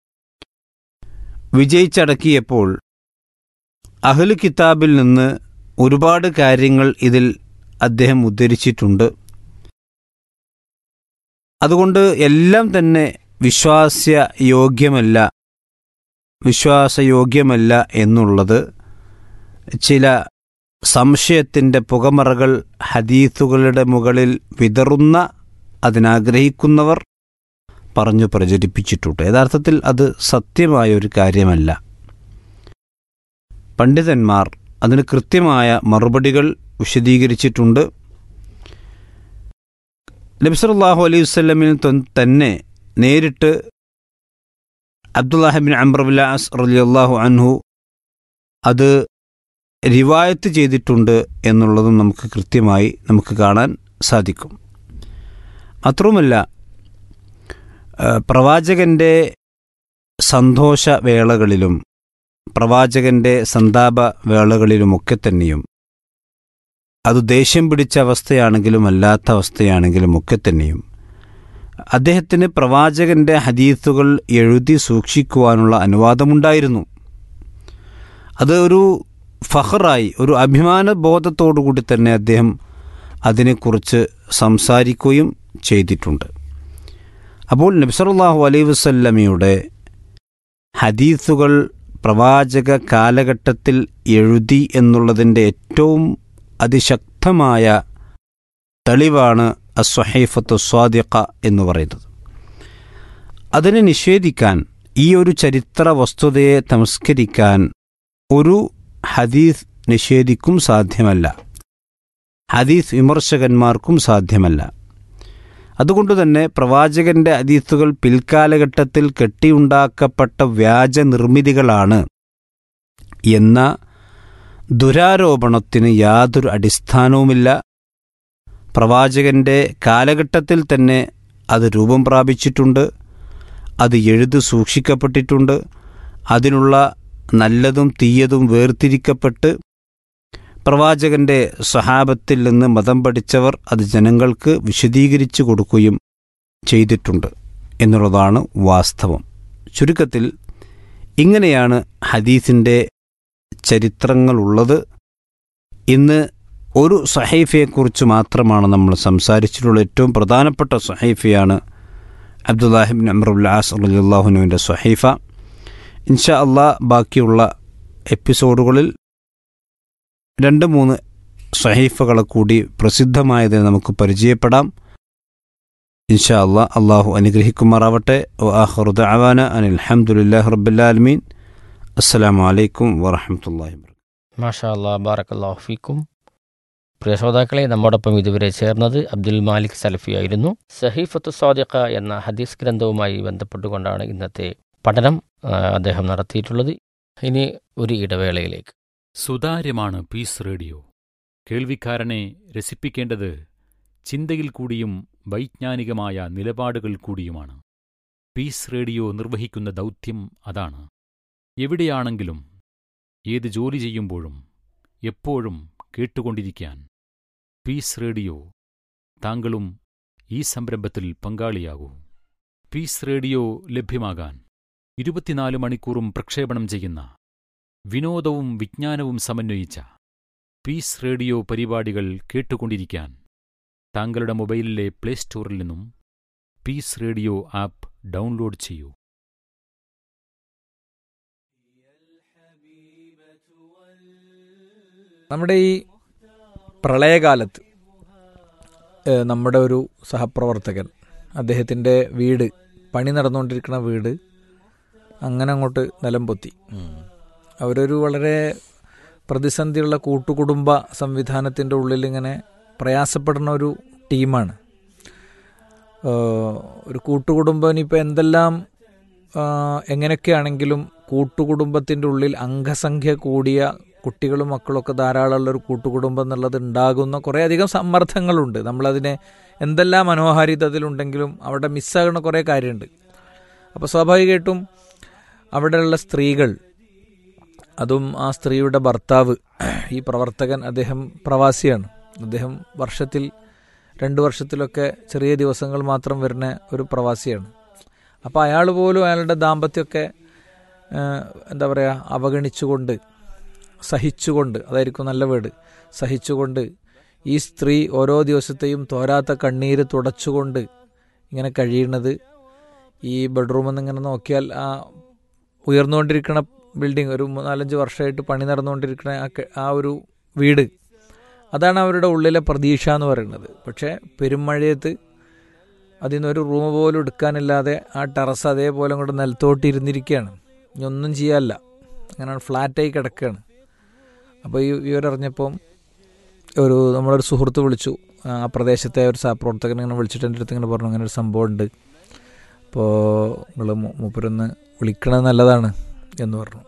വിജയിച്ചടക്കിയപ്പോൾ അഹ്ലു കിതാബിൽ നിന്ന് ഒരുപാട് കാര്യങ്ങൾ ഇതിൽ അദ്ദേഹം ഉദ്ധരിച്ചിട്ടുണ്ട് അതുകൊണ്ട് എല്ലാം തന്നെ വിശ്വാസ്യ യോഗ്യമല്ല വിശ്വാസയോഗ്യമല്ല എന്നുള്ളത് ചില സംശയത്തിൻ്റെ പുകമറകൾ ഹദീസുകളുടെ മുകളിൽ വിതറുന്ന അതിനാഗ്രഹിക്കുന്നവർ പറഞ്ഞു പ്രചരിപ്പിച്ചിട്ടുണ്ട് യഥാർത്ഥത്തിൽ അത് സത്യമായ ഒരു കാര്യമല്ല പണ്ഡിതന്മാർ അതിന് കൃത്യമായ മറുപടികൾ വിശദീകരിച്ചിട്ടുണ്ട് നബിസല്ലാഹു അലൈഹി വസ്ലമിൽ തന്നെ നേരിട്ട് അബ്ദുല്ലാഹിബിൻ അംബ്രബുല്ലാസ് റലിയല്ലാഹു അൻഹു അത് റിവായത്ത് ചെയ്തിട്ടുണ്ട് എന്നുള്ളതും നമുക്ക് കൃത്യമായി നമുക്ക് കാണാൻ സാധിക്കും മാത്രവുമല്ല പ്രവാചകൻ്റെ സന്തോഷവേളകളിലും പ്രവാചകൻ്റെ സന്താപ വേളകളിലുമൊക്കെ തന്നെയും അത് ദേഷ്യം പിടിച്ച അവസ്ഥയാണെങ്കിലും അല്ലാത്ത അവസ്ഥയാണെങ്കിലും ഒക്കെ തന്നെയും അദ്ദേഹത്തിന് പ്രവാചകന്റെ ഹദീസുകൾ എഴുതി സൂക്ഷിക്കുവാനുള്ള അനുവാദമുണ്ടായിരുന്നു അത് ഒരു ഫഹറായി ഒരു അഭിമാന ബോധത്തോടുകൂടി തന്നെ അദ്ദേഹം അതിനെക്കുറിച്ച് സംസാരിക്കുകയും ചെയ്തിട്ടുണ്ട് അപ്പോൾ നബ്സറുല്ലാഹു അലൈ വസല്ലമയുടെ ഹദീസുകൾ പ്രവാചക കാലഘട്ടത്തിൽ എഴുതി എന്നുള്ളതിൻ്റെ ഏറ്റവും അതിശക്തമായ തെളിവാണ് അസ്വഹൈഫത്ത് സ്വാദിഖ എന്ന് പറയുന്നത് അതിനെ നിഷേധിക്കാൻ ഈ ഒരു ചരിത്ര വസ്തുതയെ തമസ്കരിക്കാൻ ഒരു ഹദീസ് നിഷേധിക്കും സാധ്യമല്ല ഹദീസ് വിമർശകന്മാർക്കും സാധ്യമല്ല അതുകൊണ്ട് തന്നെ പ്രവാചകന്റെ ഹദീസുകൾ പിൽക്കാലഘട്ടത്തിൽ കെട്ടിയുണ്ടാക്കപ്പെട്ട വ്യാജ നിർമ്മിതികളാണ് എന്ന ദുരാരോപണത്തിന് യാതൊരു അടിസ്ഥാനവുമില്ല പ്രവാചകന്റെ കാലഘട്ടത്തിൽ തന്നെ അത് രൂപം പ്രാപിച്ചിട്ടുണ്ട് അത് എഴുതു സൂക്ഷിക്കപ്പെട്ടിട്ടുണ്ട് അതിനുള്ള നല്ലതും തീയതും വേർതിരിക്കപ്പെട്ട് പ്രവാചകന്റെ സ്വഹാബത്തിൽ നിന്ന് മതം പഠിച്ചവർ അത് ജനങ്ങൾക്ക് വിശദീകരിച്ചു കൊടുക്കുകയും ചെയ്തിട്ടുണ്ട് എന്നുള്ളതാണ് വാസ്തവം ചുരുക്കത്തിൽ ഇങ്ങനെയാണ് ഹദീസിൻ്റെ ചരിത്രങ്ങളുള്ളത് ഇന്ന് ഒരു സഹൈഫയെക്കുറിച്ച് മാത്രമാണ് നമ്മൾ സംസാരിച്ചിട്ടുള്ള ഏറ്റവും പ്രധാനപ്പെട്ട സഹൈഫയാണ് അബ്ദുല്ലാഹിബിൻ അമ്രുല്ലാസ് അള്ളാഹുനുവിൻ്റെ സഹൈഫ ഇൻഷാ അള്ളാ ബാക്കിയുള്ള എപ്പിസോഡുകളിൽ രണ്ട് മൂന്ന് സഹൈഫകളെ കൂടി പ്രസിദ്ധമായതിനെ നമുക്ക് പരിചയപ്പെടാം ഇൻഷാ അള്ളാ അള്ളാഹു അനുഗ്രഹിക്കുമാറാവട്ടെ ആഹറുദ് അവാന അനിൽ അഹമ്മദുല്ലാഹ് റബ്ബുല്ലാലമീൻ അസ്സലാമു അലൈക്കും വറഹമത്തല്ലാഹി മാഷാ അല്ലാ ബാറക്കല്ലാഹു ഫീക്കും പ്രിയ ശ്രോതാക്കളെ നമ്മോടൊപ്പം ഇതുവരെ ചേർന്നത് അബ്ദുൽ മാലിക് സലഫി ആയിരുന്നു സഹീഫത്ത് സ്വാദിഖ എന്ന ഹദീസ് ഗ്രന്ഥവുമായി ബന്ധപ്പെട്ടുകൊണ്ടാണ് ഇന്നത്തെ പഠനം ആ, അദ്ദേഹം നടത്തിയിട്ടുള്ളത് ഇനി ഒരു ഇടവേളയിലേക്ക് സുതാര്യമാണ് പീസ് റേഡിയോ കേൾവിക്കാരനെ രസിപ്പിക്കേണ്ടത് ചിന്തയിൽ കൂടിയും വൈജ്ഞാനികമായ നിലപാടുകൾ കൂടിയുമാണ് പീസ് റേഡിയോ നിർവഹിക്കുന്ന ദൗത്യം അതാണ് എവിടെയാണെങ്കിലും ഏത് ജോലി ചെയ്യുമ്പോഴും എപ്പോഴും കേട്ടുകൊണ്ടിരിക്കാൻ പീസ് റേഡിയോ താങ്കളും ഈ സംരംഭത്തിൽ പങ്കാളിയാകൂ പീസ് റേഡിയോ ലഭ്യമാകാൻ ഇരുപത്തിനാല് മണിക്കൂറും പ്രക്ഷേപണം ചെയ്യുന്ന വിനോദവും വിജ്ഞാനവും സമന്വയിച്ച പീസ് റേഡിയോ പരിപാടികൾ കേട്ടുകൊണ്ടിരിക്കാൻ താങ്കളുടെ മൊബൈലിലെ പ്ലേ സ്റ്റോറിൽ നിന്നും പീസ് റേഡിയോ ആപ്പ് ഡൗൺലോഡ് ചെയ്യൂ നമ്മുടെ ഈ പ്രളയകാലത്ത് ഏഹ്, നമ്മുടെ ഒരു സഹപ്രവർത്തകൻ അദ്ദേഹത്തിൻ്റെ വീട് പണി നടന്നുകൊണ്ടിരിക്കുന്ന വീട് അങ്ങനെ അങ്ങോട്ട് നിലം പൊത്തി അവരൊരു വളരെ പ്രതിസന്ധിയുള്ള കൂട്ടുകുടുംബ സംവിധാനത്തിൻ്റെ ഉള്ളിൽ ഇങ്ങനെ പ്രയാസപ്പെടുന്ന ഒരു ടീമാണ് ഏഹ്, ഒരു കൂട്ടുകുടുംബം ഇനിയിപ്പോൾ എന്തെല്ലാം ആഹ്, എങ്ങനെയൊക്കെയാണെങ്കിലും കൂട്ടുകുടുംബത്തിൻ്റെ ഉള്ളിൽ അംഗസംഖ്യ കൂടിയ കുട്ടികളും മക്കളൊക്കെ ധാരാളമുള്ള ഒരു കൂട്ടുകുടുംബം എന്നുള്ളത് ഉണ്ടാകുന്ന കുറേയധികം സമ്മർദ്ദങ്ങളുണ്ട് നമ്മളതിനെ എന്തെല്ലാം മനോഹാരിത അതിലുണ്ടെങ്കിലും അവിടെ മിസ്സാകുന്ന കുറേ കാര്യമുണ്ട് അപ്പോൾ സ്വാഭാവികമായിട്ടും അവിടെയുള്ള സ്ത്രീകൾ അതും ആ സ്ത്രീയുടെ ഭർത്താവ് ഈ പ്രവർത്തകൻ അദ്ദേഹം പ്രവാസിയാണ് അദ്ദേഹം വർഷത്തിൽ രണ്ട് വർഷത്തിലൊക്കെ ചെറിയ ദിവസങ്ങൾ മാത്രം വരുന്ന ഒരു പ്രവാസിയാണ് അപ്പോൾ അയാൾ പോലും അയാളുടെ ദാമ്പത്യമൊക്കെ ആ, എന്താ പറയുക അവഗണിച്ചുകൊണ്ട് സഹിച്ചുകൊണ്ട് അതായിരിക്കും നല്ല വേർഡ് സഹിച്ചുകൊണ്ട് ഈ സ്ത്രീ ഓരോ ദിവസത്തെയും തോരാത്ത കണ്ണീര് തുടച്ചുകൊണ്ട് ഇങ്ങനെ കഴിയുന്നത് ഈ ബെഡ്റൂമിൽ നിന്ന് ഇങ്ങനെ നോക്കിയാൽ ആ ഉയർന്നുകൊണ്ടിരിക്കുന്ന ബിൽഡിംഗ് ഒരു മൂന്ന് നാലഞ്ച് വർഷമായിട്ട് പണി നടന്നുകൊണ്ടിരിക്കുന്ന ആ ക- ആ ഒരു വീട് അതാണ് അവരുടെ ഉള്ളിലെ പ്രതീക്ഷ എന്ന് പറയുന്നത് പക്ഷേ പെരുമഴയത്ത് അതിൽ നിന്നൊരു റൂം പോലും എടുക്കാനില്ലാതെ ആ ടെറസ് അതേപോലെ അങ്ങോട്ട് നിലത്തോട്ട് ഇരുന്നിരിക്കുകയാണ് ഇനി ഒന്നും ചെയ്യാനില്ല അങ്ങനെ ഫ്ലാറ്റായി കിടക്കുകയാണ് അപ്പോൾ ഈ വിവരറിഞ്ഞപ്പം ഒരു നമ്മളൊരു സുഹൃത്ത് വിളിച്ചു ആ പ്രദേശത്തെ ഒരു സഹപ്രവർത്തകൻ ഇങ്ങനെ വിളിച്ചിട്ട് എൻ്റെ അടുത്ത് ഇങ്ങനെ പറഞ്ഞു അങ്ങനെ ഒരു സംഭവം ഉണ്ട് അപ്പോൾ നിങ്ങൾ മൂപ്പരൊന്ന് വിളിക്കണത് നല്ലതാണ് എന്ന് പറഞ്ഞു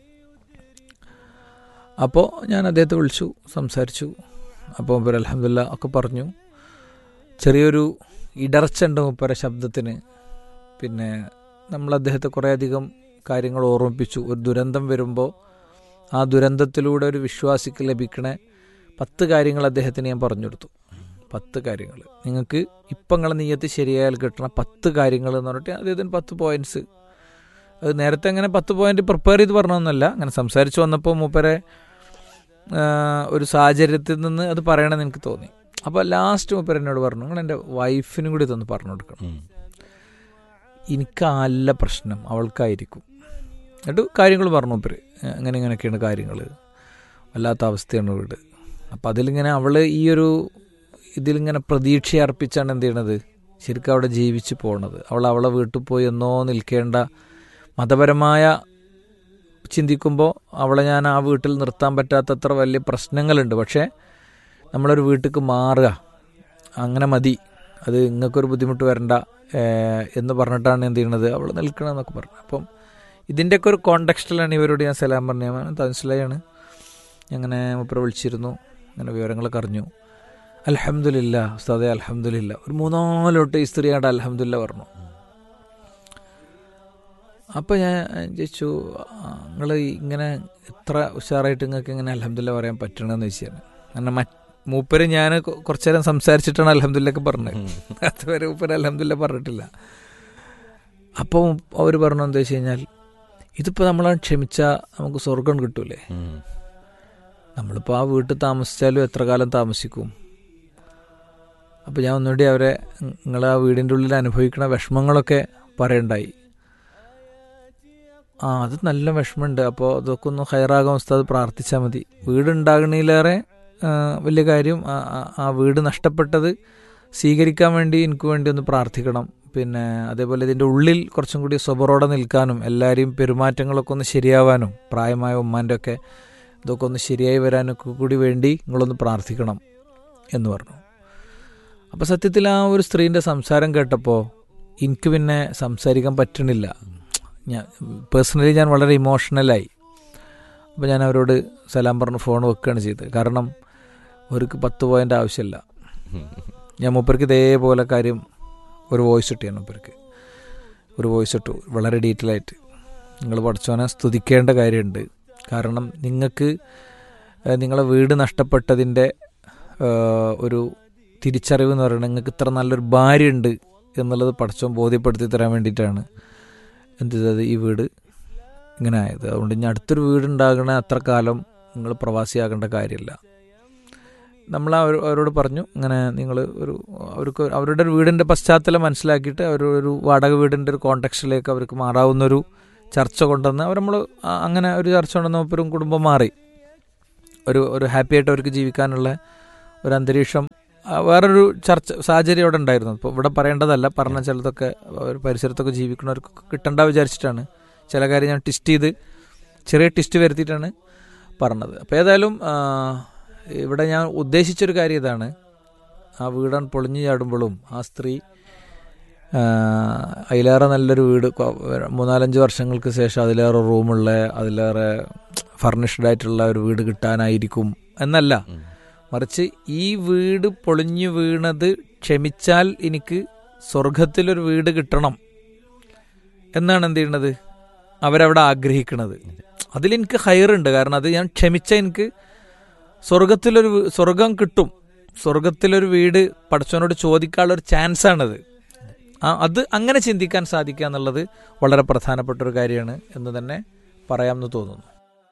അപ്പോൾ ഞാൻ അദ്ദേഹത്തെ വിളിച്ചു സംസാരിച്ചു അപ്പോൾ മൂപ്പർ അലഹമില്ല ഒക്കെ പറഞ്ഞു ചെറിയൊരു ഇടർച്ച ഉണ്ട് മൂപ്പര ശബ്ദത്തിന് പിന്നെ നമ്മൾ അദ്ദേഹത്തെ കുറേയധികം കാര്യങ്ങൾ ഓർമ്മിപ്പിച്ചു ഒരു ദുരന്തം വരുമ്പോൾ ആ ദുരന്തത്തിലൂടെ ഒരു വിശ്വാസിക്ക് ലഭിക്കണ പത്ത് കാര്യങ്ങൾ അദ്ദേഹത്തിന് ഞാൻ പറഞ്ഞു കൊടുത്തു പത്ത് കാര്യങ്ങൾ നിങ്ങൾക്ക് ഇപ്പം നിങ്ങളെ നീയത്ത് ശരിയായാൽ കിട്ടണ പത്ത് കാര്യങ്ങൾ എന്ന് പറഞ്ഞിട്ട് അദ്ദേഹത്തിന് പത്ത് പോയിന്റ്സ് അത് നേരത്തെ അങ്ങനെ പത്ത് പോയിന്റ് പ്രിപ്പയർ ചെയ്ത് പറഞ്ഞൊന്നുമല്ല അങ്ങനെ സംസാരിച്ച് വന്നപ്പോൾ മൂപ്പരെ ആ, ഒരു സാഹചര്യത്തിൽ നിന്ന് അത് പറയണമെന്ന് എനിക്ക് തോന്നി അപ്പോൾ ലാസ്റ്റ് മൂപ്പർ എന്നോട് പറഞ്ഞു നിങ്ങൾ എൻ്റെ വൈഫിനും കൂടി ഇതൊന്ന് പറഞ്ഞു കൊടുക്കണം എനിക്കല്ല പ്രശ്നം അവൾക്കായിരിക്കും എന്നിട്ട് കാര്യങ്ങൾ പറഞ്ഞു മൂപ്പര് അങ്ങനെ ഇങ്ങനെയൊക്കെയാണ് കാര്യങ്ങൾ വല്ലാത്ത അവസ്ഥയാണ് വീട് അപ്പം അതിലിങ്ങനെ അവൾ ഈ ഒരു ഇതിലിങ്ങനെ പ്രതീക്ഷ അർപ്പിച്ചാണ് എന്ത് ചെയ്യണത് ശരിക്കും അവിടെ ജീവിച്ച് പോണത് അവൾ അവളെ വീട്ടിൽ പോയി എന്നോ നിൽക്കേണ്ട മതപരമായ ചിന്തിക്കുമ്പോൾ അവളെ ഞാൻ ആ വീട്ടിൽ നിർത്താൻ പറ്റാത്തത്ര വലിയ പ്രശ്നങ്ങളുണ്ട് പക്ഷേ നമ്മളൊരു വീട്ടിലേക്ക് മാറുക അങ്ങനെ മതി അത് നിങ്ങൾക്കൊരു ബുദ്ധിമുട്ട് വരണ്ട ഏഹ്, എന്ന് പറഞ്ഞിട്ടാണ് എന്ത് ചെയ്യണത് അവൾ നിൽക്കണമെന്നൊക്കെ പറഞ്ഞു അപ്പം ഇതിൻ്റെയൊക്കെ ഒരു കോണ്ടക്സ്റ്റിലാണ് ഇവരോട് ഞാൻ സലാം പറഞ്ഞ തൻസിലായാണ് അങ്ങനെ മുപ്പര വിളിച്ചിരുന്നു അങ്ങനെ വിവരങ്ങളൊക്കെ അറിഞ്ഞു അലഹമില്ല ഉസ്താദെ അലഹമില്ല ഒരു മൂന്നാലോട്ട് ഈ സ്ത്രീയാണ്ട് അലഹമില്ല പറഞ്ഞു അപ്പോൾ ഞാൻ ചോദിച്ചു നിങ്ങൾ ഇങ്ങനെ ഇത്ര ഉഷാറായിട്ട് നിങ്ങൾക്ക് ഇങ്ങനെ അലഹമില്ല പറയാൻ പറ്റണമെന്ന് ചോദിച്ചാണ് കാരണം മറ്റ് മൂപ്പര് ഞാൻ കുറച്ചു നേരം സംസാരിച്ചിട്ടാണ് അലഹമില്ലൊക്കെ പറഞ്ഞത് അതുവരെ മൂപ്പര് അലഹമില്ല പറഞ്ഞിട്ടില്ല അപ്പോൾ അവർ പറഞ്ഞു എന്താ വെച്ച് കഴിഞ്ഞാൽ ഇതിപ്പോൾ നമ്മൾ ക്ഷമിച്ചാൽ നമുക്ക് സ്വർഗം കിട്ടൂലേ നമ്മളിപ്പോൾ ആ വീട്ടിൽ താമസിച്ചാലും എത്ര കാലം താമസിക്കും അപ്പോൾ ഞാൻ ഒന്നുകൂടി അവരെ നിങ്ങൾ ആ വീടിൻ്റെ ഉള്ളിൽ അനുഭവിക്കുന്ന വിഷമങ്ങളൊക്കെ പറയണ്ടായി ആ അത് നല്ല വിഷമമുണ്ട് അപ്പോൾ അതൊക്കെ ഒന്ന് ഹയറാകാൻ ഉസ്താദ് പ്രാർത്ഥിച്ചാൽ മതി വീടുണ്ടാകണേലേറെ ആ, വലിയ കാര്യം ആ- ആ- ആ വീട് നഷ്ടപ്പെട്ടത് സ്വീകരിക്കാൻ വേണ്ടി എനിക്ക് വേണ്ടി ഒന്ന് പ്രാർത്ഥിക്കണം പിന്നെ അതേപോലെ ഇതിൻ്റെ ഉള്ളിൽ കുറച്ചും കൂടി സ്വബറോടെ നിൽക്കാനും എല്ലാവരെയും പെരുമാറ്റങ്ങളൊക്കെ ഒന്ന് ശരിയാവാനും പ്രായമായ ഉമ്മാൻ്റെ ഒക്കെ ഇതൊക്കെ ഒന്ന് ശരിയായി വരാനൊക്കെ കൂടി വേണ്ടി നിങ്ങളൊന്ന് പ്രാർത്ഥിക്കണം എന്ന് പറഞ്ഞു അപ്പോൾ സത്യത്തിൽ ആ ഒരു സ്ത്രീൻ്റെ സംസാരം കേട്ടപ്പോൾ എനിക്ക് പിന്നെ സംസാരിക്കാൻ പറ്റണില്ല ഞാൻ പേഴ്സണലി ഞാൻ വളരെ ഇമോഷണലായി അപ്പോൾ ഞാൻ അവരോട് സലാം പറഞ്ഞ് ഫോൺ വെക്കുകയാണ് ചെയ്തത് കാരണം അവർക്ക് പത്ത് പോയിൻ്റ് ആവശ്യമില്ല ഞാൻ മൂപ്പർക്ക് ഇതേപോലെ കാര്യം ഒരു വോയിസ് ഇട്ടു ഞാൻ മൂപ്പർക്ക് ഒരു വോയിസ് ഇട്ടു വളരെ ഡീറ്റെയിൽ ആയിട്ട് നിങ്ങൾ പഠിച്ചവനെ സ്തുതിക്കേണ്ട കാര്യമുണ്ട് കാരണം നിങ്ങൾക്ക് ഏഹ്, നിങ്ങളെ വീട് നഷ്ടപ്പെട്ടതിൻ്റെ ഏഹ്, ഒരു തിരിച്ചറിവ് എന്ന് പറയുന്നത് നിങ്ങൾക്ക് ഇത്ര നല്ലൊരു ഭാര്യ ഉണ്ട് എന്നുള്ളത് പഠിച്ചവൻ ബോധ്യപ്പെടുത്തി തരാൻ വേണ്ടിയിട്ടാണ് എന്ത് ചെയ്തത് ഈ വീട് ഇങ്ങനെ ആയത് അതുകൊണ്ട് ഇനി അടുത്തൊരു വീട് ഉണ്ടാകണ അത്ര കാലം നിങ്ങൾ പ്രവാസിയാകേണ്ട കാര്യമില്ല നമ്മൾ അവർ- അവരോട് പറഞ്ഞു ഇങ്ങനെ നിങ്ങൾ ഒരു അവർക്ക് അവരുടെ ഒരു വീടിൻ്റെ പശ്ചാത്തലം മനസ്സിലാക്കിയിട്ട് അവർ ഒരു വാടക വീടിൻ്റെ ഒരു കോണ്ടക്സ്റ്റിലേക്ക് അവർക്ക് മാറാവുന്നൊരു ചർച്ച കൊണ്ടുവന്ന് അവർ നമ്മൾ അങ്ങനെ ഒരു ചർച്ച കൊണ്ടുവന്ന് മൂപ്പരും കുടുംബം മാറി ഒരു ഒരു ഹാപ്പി ആയിട്ട് അവർക്ക് ജീവിക്കാനുള്ള ഒരു അന്തരീക്ഷം ആ, വേറൊരു ചർച്ച സാഹചര്യം അവിടെ ഉണ്ടായിരുന്നു ഇപ്പോൾ ഇവിടെ പറയേണ്ടതല്ല പറഞ്ഞ ചിലതൊക്കെ ഒരു പരിസരത്തൊക്കെ ജീവിക്കുന്നവർക്ക് കിട്ടണ്ട വിചാരിച്ചിട്ടാണ് ചില കാര്യം ഞാൻ ടിസ്റ്റ് ചെയ്ത് ചെറിയ ടിസ്റ്റ് വരുത്തിയിട്ടാണ് പറഞ്ഞത് അപ്പോൾ ഏതായാലും ആ, ഇവിടെ ഞാൻ ഉദ്ദേശിച്ചൊരു കാര്യം ഇതാണ് ആ വീടാൻ പൊളിഞ്ഞു ചാടുമ്പോഴും ആ സ്ത്രീ ആ, അതിലേറെ നല്ലൊരു വീട് കൊ- മൂന്നാലഞ്ച് വർഷങ്ങൾക്ക് ശേഷം അതിലേറെ റൂമുള്ള അതിലേറെ ഫർണിഷ്ഡ് ആയിട്ടുള്ള ഒരു വീട് കിട്ടാനായിരിക്കും എന്നല്ല മറിച്ച് ഈ വീട് പൊളിഞ്ഞു വീണത് ക്ഷമിച്ചാൽ എനിക്ക് സ്വർഗത്തിലൊരു വീട് കിട്ടണം എന്നാണ് എന്ത് ചെയ്യുന്നത് അവരവിടെ ആഗ്രഹിക്കുന്നത് അതിലെനിക്ക് ഹയറുണ്ട് കാരണം അത് ഞാൻ ക്ഷമിച്ച എനിക്ക് സ്വർഗത്തിലൊരു വീ- സ്വർഗം കിട്ടും സ്വർഗത്തിലൊരു വീട് പഠിച്ചവനോട് ചോദിക്കാനുള്ള ഒരു ചാൻസ് ആണത് ആ അത് അങ്ങനെ ചിന്തിക്കാൻ സാധിക്കുക എന്നുള്ളത് വളരെ പ്രധാനപ്പെട്ട ഒരു കാര്യമാണ് എന്ന് തന്നെ പറയാമെന്ന് തോന്നുന്നു